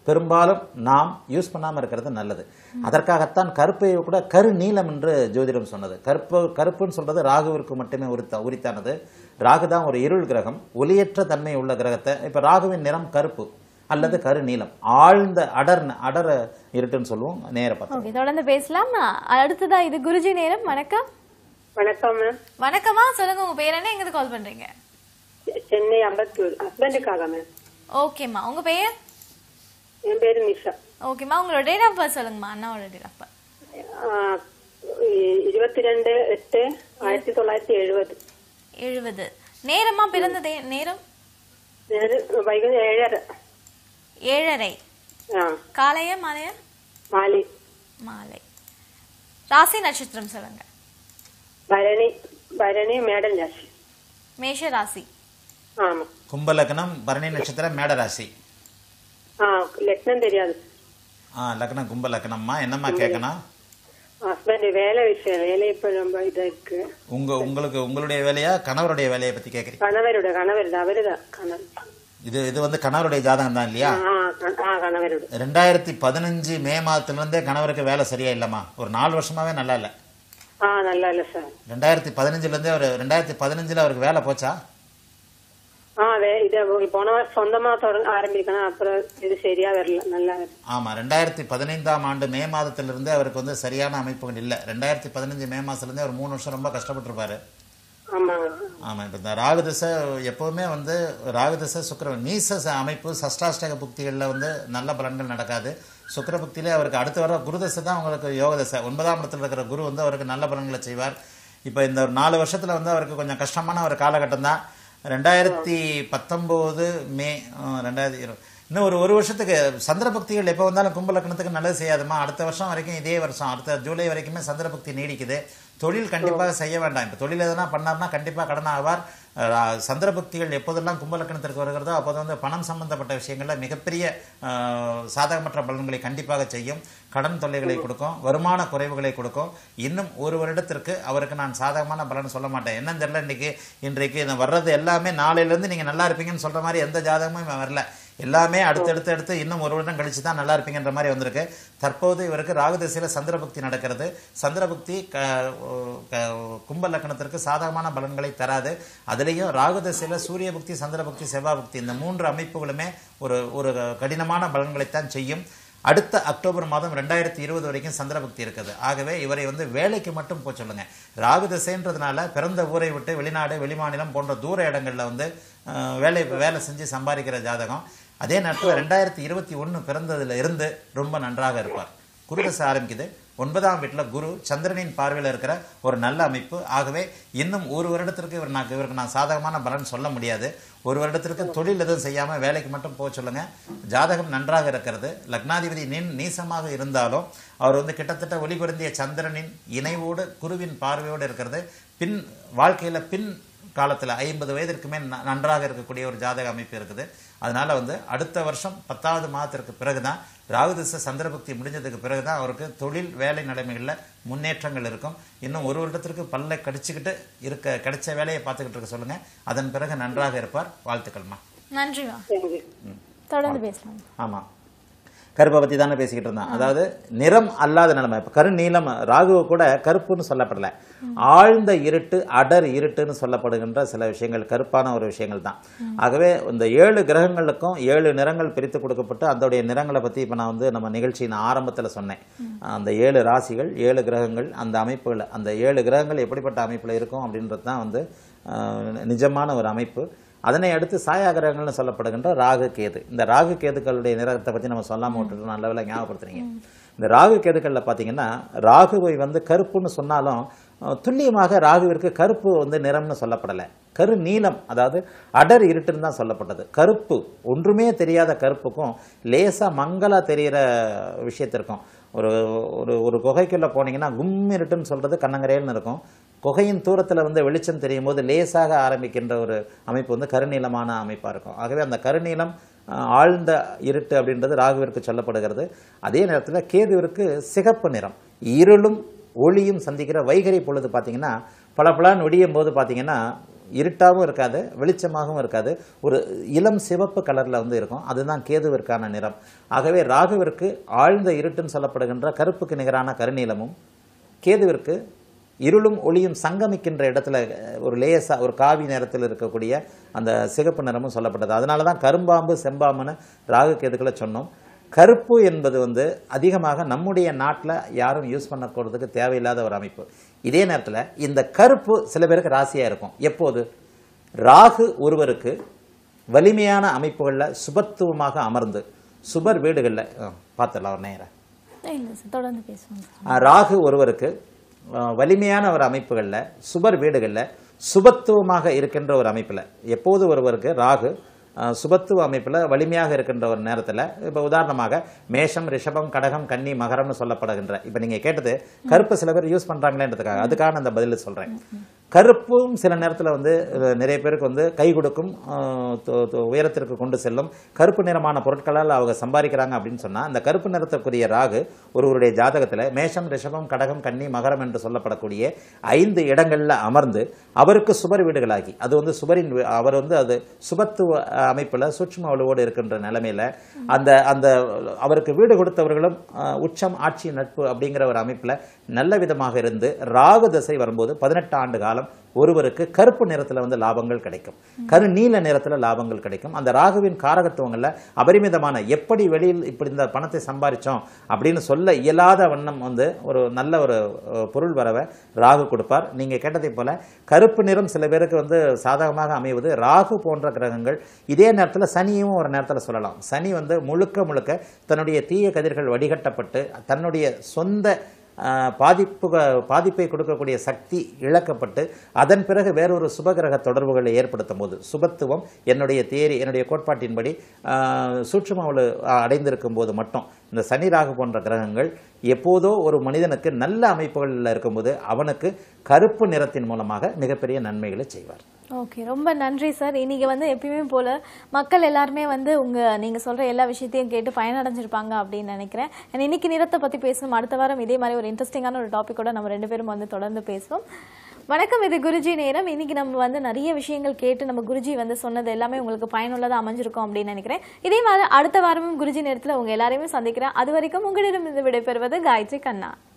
பெரும்பாலும் நாம் யூஸ் பண்ணாமல் இருக்கிறது நல்லது அதற்காகத்தான் கருப்பை கூட கரு நீலம் என்று ஜோதிடம் சொன்னது கருப்பு கருப்புன்னு சொல்றது ராகுவிற்கு மட்டுமே உரித்த உரித்தானது ராகு தான் ஒரு இருள் கிரகம் ஒளியற்ற தன்மை உள்ள கிரகத்தை இப்போ ராகுவின் நிறம் கருப்பு அல்லது கரு நீலம் ஆழ்ந்த அடர் அடர இருட்டுன்னு சொல்லுவோம் நேர பார்த்தோம் ஓகே தொடர்ந்து பேசலாம் அடுத்ததா இது குருஜி நேரம் வணக்கம் வணக்கம் மேம் வணக்கமா சொல்லுங்க உங்க பேர் என்ன எங்க கால் பண்றீங்க சென்னை அம்பத்தூர் ஹஸ்பண்டுக்காக மேம் ஓகேம்மா உங்க பெயர் என் பேரு நிஷா ஓகேம்மா உங்களோட டேட் ஆஃப் பர்த் சொல்லுங்கம்மா அண்ணாவோட டேட் ஆஃப் பர்த் ஆஹ் இருபத்தி ரெண்டு எட்டு ஆயிரத்தி தொள்ளாயிரத்தி எழுபது எழுபது நேரமா பிறந்த தே- நேரம் வைகுந்த ஏழரை ஏழரை ஆ காலைய மாலைய மாலி மாலை ராசி நட்சத்திரம் சொல்லுங்க பரணி பரணி மேடல் ராசி மேஷ ராசி ஆமா கும்பலக்னம் பரணி நட்சத்திரம் மேடராசி ஆ லக்னம் தெரியாது ஆ லக்னம் கும்ப லக்னம்மா என்னம்மா கேட்கணும் ஹஸ்பண்ட் வேலை விஷயம் வேலை இப்ப ரொம்ப இதா இருக்கு உங்க உங்களுக்கு உங்களுடைய வேலையா கணவருடைய வேலையை பத்தி கேக்குறீங்க கணவரோட கணவர் அவருதான் கணவர் இது இது வந்து கணவருடைய ஜாதகம் தான் இல்லையா ஆ கண- ஆ கணவரோட ரெண்டாயிரத்தி பதினஞ்சு மே மாதத்துல இருந்தே கணவருக்கு வேலை சரியா இல்லம்மா ஒரு நாலு வருஷமாவே நல்லா இல்ல ஆ நல்லா இல்ல சார் ரெண்டாயிரத்தி பதினஞ்சுல இருந்தே அவர் ரெண்டாயிரத்தி பதினஞ்சுல அவருக்கு வேலை போச்சா ஆ வே இது போன வருஷம் சொந்தமா தொடங்க ஆரம்பிக்கணும் அப்புறம் இது சரியா வரல நல்லா வரல. ஆமா ரெண்டாயிரத்தி பதினைந்தாம் ஆண்டு மே மாதத்திலிருந்தே அவருக்கு வந்து சரியான அமைப்புகள் இல்ல ரெண்டாயிரத்தி பதினஞ்சு மே மாசத்துல இருந்தே ஒரு மூணு வருஷம் ரொம்ப கஷ்டப்பட்டிருப்பாரு ஆமாங்க ஆமா இப்ப இந்த ராகுதிசை எப்பவுமே வந்து ராகுதிசை சுக்கிரன் நீச ச- அமைப்பு சஷ்டாஷ்டக புக்திகளில் வந்து நல்ல பலன்கள் நடக்காது சுக்கிர புக்தியிலே அவருக்கு அடுத்து வர குருதசை தான் உங்களுக்கு யோக தசை ஒன்பதாம் இடத்துல இருக்கிற குரு வந்து அவருக்கு நல்ல பலன்களை செய்வார் இப்போ இந்த ஒரு நாலு வருஷத்துல வந்து அவருக்கு கொஞ்சம் கஷ்டமான ஒரு காலகட்டம் தான் ரெண்டாயிரத்தி பத்தொம்போது மே ஆ, ரெண்டாயிரத்தி இரு இன்னும் ஒரு ஒரு வருஷத்துக்கு சந்திர பக்திகள் எப்போ வந்தாலும் கும்ப லக்னத்துக்கு நல்லது செய்யாதுமா அடுத்த வருஷம் வரைக்கும் இதே வருஷம் அடுத்த ஜூலை வரைக்குமே சந்திர பக்தி நீடிக்குது தொழில் கண்டிப்பாக செய்ய வேண்டாம் இப்போ தொழில் எதனா பண்ணார்னா கண்டிப்பாக கடன் ஆவார் அஹ், சந்திர பக்திகள் எப்போதெல்லாம் கும்ப லக்னத்திற்கு வருகிறதோ அப்போது வந்து பணம் சம்பந்தப்பட்ட விஷயங்களில் மிகப்பெரிய அஹ், சாதகமற்ற பலன்களை கண்டிப்பாக செய்யும் கடன் தொல்லைகளை கொடுக்கும் வருமான குறைவுகளை கொடுக்கும் இன்னும் ஒரு வருடத்திற்கு அவருக்கு நான் சாதகமான பலன் சொல்ல மாட்டேன் என்னன்னு தெரியல இன்னைக்கு இன்றைக்கு இந்த வர்றது எல்லாமே நாளையிலேருந்து நீங்கள் நல்லா இருப்பீங்கன்னு சொல்கிற மாதிரி எந்த ஜாதகமும் இவன் வரல எல்லாமே அடுத்தடுத்து அடுத்து இன்னும் ஒரு வருடம் கழிச்சு தான் நல்லா இருப்பீங்கன்ற மாதிரி வந்திருக்கு தற்போது இவருக்கு ராகுதசையில் சந்திரபக்தி நடக்கிறது சந்திரபக்தி க க- கும்ப லக்னத்திற்கு சாதகமான பலன்களை தராது அதுலேயும் ராகுதசையில் சூரிய பக்தி சந்திரபக்தி செவ்வாய் பக்தி இந்த மூன்று அமைப்புகளுமே ஒரு ஒரு கடினமான பலன்களைத்தான் செய்யும் அடுத்த அக்டோபர் மாதம் ரெண்டாயிரத்தி இருபது வரைக்கும் சந்திரபக்தி இருக்குது ஆகவே இவரை வந்து வேலைக்கு மட்டும் போக சொல்லுங்க ராகு திசைன்றதுனால பிறந்த ஊரை விட்டு வெளிநாடு வெளிமாநிலம் போன்ற தூர இடங்கள்ல வந்து அஹ், வேலை வேலை செஞ்சு சம்பாதிக்கிற ஜாதகம் அதே நேரத்தில் ரெண்டாயிரத்தி இருபத்தி ஒன்று பிறந்ததுல இருந்து ரொம்ப நன்றாக இருப்பார் குரு தசை ஆரம்பிக்குது ஒன்பதாம் வீட்டில் குரு சந்திரனின் பார்வையில் இருக்கிற ஒரு நல்ல அமைப்பு ஆகவே இன்னும் ஒரு வருடத்திற்கு இவர் நான் இவருக்கு நான் சாதகமான பலன் சொல்ல முடியாது ஒரு வருடத்திற்கு தொழில் எதுவும் செய்யாமல் வேலைக்கு மட்டும் போக சொல்லுங்க ஜாதகம் நன்றாக இருக்கிறது லக்னாதிபதி நின் நீசமாக இருந்தாலும் அவர் வந்து கிட்டத்தட்ட ஒளிபொருந்திய சந்திரனின் இணைவோடு குருவின் பார்வையோடு இருக்கிறது பின் வாழ்க்கையில் பின் காலத்தில் ஐம்பது வயதிற்கு மேல் ந- நன்றாக இருக்கக்கூடிய ஒரு ஜாதக அமைப்பு இருக்குது அதனால வந்து அடுத்த வருஷம் பத்தாவது மாதத்திற்கு பிறகுதான் ராகுதிச சந்திரபக்தி முடிஞ்சதுக்கு பிறகுதான் அவருக்கு தொழில் வேலை நிலைமைகளில் முன்னேற்றங்கள் இருக்கும் இன்னும் ஒரு வருடத்திற்கு பல்லை கடிச்சுக்கிட்டு இருக்க கிடைச்ச வேலையை பார்த்துக்கிட்டு இருக்க சொல்லுங்க அதன் பிறகு நன்றாக இருப்பார் வாழ்த்துக்கள்மா நன்றிமா தேங்க்யூ தொடர்ந்து பேசலாம் ஆமா கருப்பை பத்தி தானே பேசிக்கிட்டு இருந்தான் அதாவது நிறம் அல்லாத நிலைமை இப்ப கரு நீலம் ராகுவை கூட கருப்புன்னு சொல்லப்படல ஆழ்ந்த இருட்டு அடர் இருட்டுன்னு சொல்லப்படுகின்ற சில விஷயங்கள் கருப்பான ஒரு விஷயங்கள் தான் ஆகவே இந்த ஏழு கிரகங்களுக்கும் ஏழு நிறங்கள் பிரித்து கொடுக்கப்பட்டு அதோடைய நிறங்களை பத்தி இப்ப நான் வந்து நம்ம நிகழ்ச்சியின் ஆரம்பத்துல சொன்னேன் அந்த ஏழு ராசிகள் ஏழு கிரகங்கள் அந்த அமைப்புகள் அந்த ஏழு கிரகங்கள் எப்படிப்பட்ட அமைப்புல இருக்கும் அப்படின்றது தான் வந்து ஆஹ், நிஜமான ஒரு அமைப்பு அதனை அடுத்து சாயாகிரகங்கள்னு சொல்லப்படுகின்ற ராகு கேது இந்த ராகு கேதுக்களுடைய நிறத்தை பற்றி நம்ம சொல்லாமல் விட்டுட்டு நல்ல வேலை ஞாபகப்படுத்துறீங்க இந்த ராகு கேதுக்களில் பார்த்தீங்கன்னா ராகுவை வந்து கருப்புன்னு சொன்னாலும் அஹ், துல்லியமாக ராகுவிற்கு கருப்பு வந்து நிறம்னு சொல்லப்படலை கரு நீலம் அதாவது அடர் இருட்டுன்னு தான் சொல்லப்பட்டது கருப்பு ஒன்றுமே தெரியாத கருப்புக்கும் லேசா மங்களா தெரிகிற விஷயத்திற்கும் ஒரு ஒரு ஒரு குகைக்குள்ள போனீங்கன்னா கும் இருட்டுன்னு சொல்றது கண்ணங்கரையல்னு இருக்கும் குகையின் தூரத்தில் வந்து வெளிச்சம் தெரியும் போது லேசாக ஆரம்பிக்கின்ற ஒரு அமைப்பு வந்து கருநீலமான அமைப்பாக இருக்கும் ஆகவே அந்த கருநீலம் அஹ், ஆழ்ந்த இருட்டு அப்படின்றது ராகுவிற்கு சொல்லப்படுகிறது அதே நேரத்தில் கேதுவிற்கு சிகப்பு நிறம் இருளும் ஒளியும் சந்திக்கிற வைகரி பொழுது பார்த்தீங்கன்னா பல பலன் விடியும் போது பார்த்தீங்கன்னா இருட்டாகவும் இருக்காது வெளிச்சமாகவும் இருக்காது ஒரு இளம் சிவப்பு கலரில் வந்து இருக்கும் அதுதான் கேதுவிற்கான நிறம் ஆகவே ராகுவிற்கு ஆழ்ந்த இருட்டுன்னு சொல்லப்படுகின்ற கருப்புக்கு நிகரான கருநீலமும் கேதுவிற்கு இருளும் ஒளியும் சங்கமிக்கின்ற இடத்துல அஹ், ஒரு லேசா ஒரு காவி நேரத்தில் இருக்கக்கூடிய அந்த சிகப்பு நிறமும் சொல்லப்பட்டது அதனால தான் கரும்பாம்பு செம்பாம்புன்னு ராகு கேதுக்களை சொன்னோம் கருப்பு என்பது வந்து அதிகமாக நம்முடைய நாட்டில் யாரும் யூஸ் பண்ணக்கூடதுக்கு தேவையில்லாத ஒரு அமைப்பு இதே நேரத்தில் இந்த கருப்பு சில பேருக்கு ராசியாக இருக்கும் எப்போது ராகு ஒருவருக்கு வலிமையான அமைப்புகளில் சுபத்துவமாக அமர்ந்து சுபர் வீடுகளில் பார்த்துடலாம் ஒரு நேரம் இல்லை சார் தொடர்ந்து பேசுவோம் சார் ஆஹ் ராகு ஒருவருக்கு ஆஹ் வலிமையான ஒரு அமைப்புகளில் சுபர் வீடுகளில் சுபத்துவமாக இருக்கின்ற ஒரு அமைப்பில் எப்போது ஒருவருக்கு ராகு ஆஹ் சுபத்துவ அமைப்பில் வலிமையாக இருக்கின்ற ஒரு நேரத்தில் இப்போ உதாரணமாக மேஷம் ரிஷபம் கடகம் கன்னி மகரம்னு சொல்லப்படுகின்ற இப்போ நீங்கள் கேட்டது கருப்பு சில பேர் யூஸ் பண்ணுறாங்களேன்றதுக்காக அதுக்கான அந்த பதில் சொல்கிறேன் கருப்பும் சில நேரத்தில் வந்து அஹ், நிறைய பேருக்கு வந்து கை கொடுக்கும் ஆஹ், து- து- உயரத்திற்கு கொண்டு செல்லும் கருப்பு நிறமான பொருட்களால் அவங்க சம்பாதிக்கிறாங்க அப்படின்னு சொன்னால் அந்த கருப்பு நிறத்துக்குரிய ராகு ஒருவருடைய ஜாதகத்தில் மேஷம் ரிஷபம் கடகம் கன்னி மகரம் என்று சொல்லப்படக்கூடிய ஐந்து இடங்களில் அமர்ந்து அவருக்கு சுபர் வீடுகளாகி அது வந்து சுபரின் வீ- அவர் வந்து அது சுபத்துவ அஹ், அமைப்புல சூட்சும வலுவோடு இருக்கின்ற நிலைமையில அந்த அந்த அவருக்கு வீடு கொடுத்தவர்களும் அஹ், உச்சம் ஆட்சி நட்பு அப்படிங்கிற ஒரு அமைப்புல நல்ல விதமாக இருந்து ராகு தசை வரும்போது பதினெட்டு ஆண்டு காலம் ஒருவருக்கு கருப்பு நிறத்துல வந்து லாபங்கள் கிடைக்கும் கரு நீல நிறத்துல லாபங்கள் கிடைக்கும் அந்த ராகுவின் காரகத்துவங்கள்ல அபரிமிதமான எப்படி வெளியில் இப்படி இந்த பணத்தை சம்பாரிச்சோம் அப்படின்னு சொல்ல இயலாத வண்ணம் வந்து ஒரு நல்ல ஒரு அஹ், பொருள் வரவை ராகு கொடுப்பார் நீங்க கேட்டதை போல கருப்பு நிறம் சில பேருக்கு வந்து சாதகமாக அமைவது ராகு போன்ற கிரகங்கள் இதே நேரத்தில் சனியும் ஒரு நேரத்தில் சொல்லலாம் சனி வந்து முழுக்க முழுக்க தன்னுடைய தீய கதிர்கள் வடிகட்டப்பட்டு தன்னுடைய சொந்த ஆஹ், பாதிப்பு பாதிப்பை கொடுக்கக்கூடிய சக்தி இழக்கப்பட்டு அதன் பிறகு வேறொரு சுபகிரக தொடர்புகளை ஏற்படுத்தும் போது சுபத்துவம் என்னுடைய தேரி என்னுடைய கோட்பாட்டின்படி ஆஹ், சூட்சும வலு அடைந்திருக்கும் போது மட்டும் இந்த சனி ராகு போன்ற கிரகங்கள் எப்போதோ ஒரு மனிதனுக்கு நல்ல அமைப்புகளில் இருக்கும்போது அவனுக்கு கருப்பு நிறத்தின் மூலமாக மிகப்பெரிய நன்மைகளை செய்வார் ஓகே ரொம்ப நன்றி சார் இன்னைக்கு வந்து எப்பயுமே போல மக்கள் எல்லாருமே வந்து உங்க நீங்க சொல்ற எல்லா விஷயத்தையும் கேட்டு பயனடைஞ்சிருப்பாங்க அப்படின்னு நினைக்கிறேன் And இன்னைக்கு நிறத்தை பத்தி பேசணும் அடுத்த வாரம் இதே மாதிரி ஒரு இன்ட்ரெஸ்டிங்கான ஒரு டாபிக்கோட நம்ம ரெண்டு பேரும் வந்து தொடர்ந்து பேசுவோம் வணக்கம் இது குருஜி நேரம் இன்னைக்கு நம்ம வந்து நிறைய விஷயங்கள் கேட்டு நம்ம குருஜி வந்து சொன்னது எல்லாமே உங்களுக்கு பயனுள்ளதா அமைஞ்சிருக்கும் அப்படின்னு நினைக்கிறேன் இதே மாதிரி அடுத்த வாரமும் குருஜி நேரத்துல உங்க எல்லாரையுமே சந்திக்கிறேன் அது வரைக்கும் உங்களிடம் இருந்து விடைபெறுவது காயத்ரி கண்ணா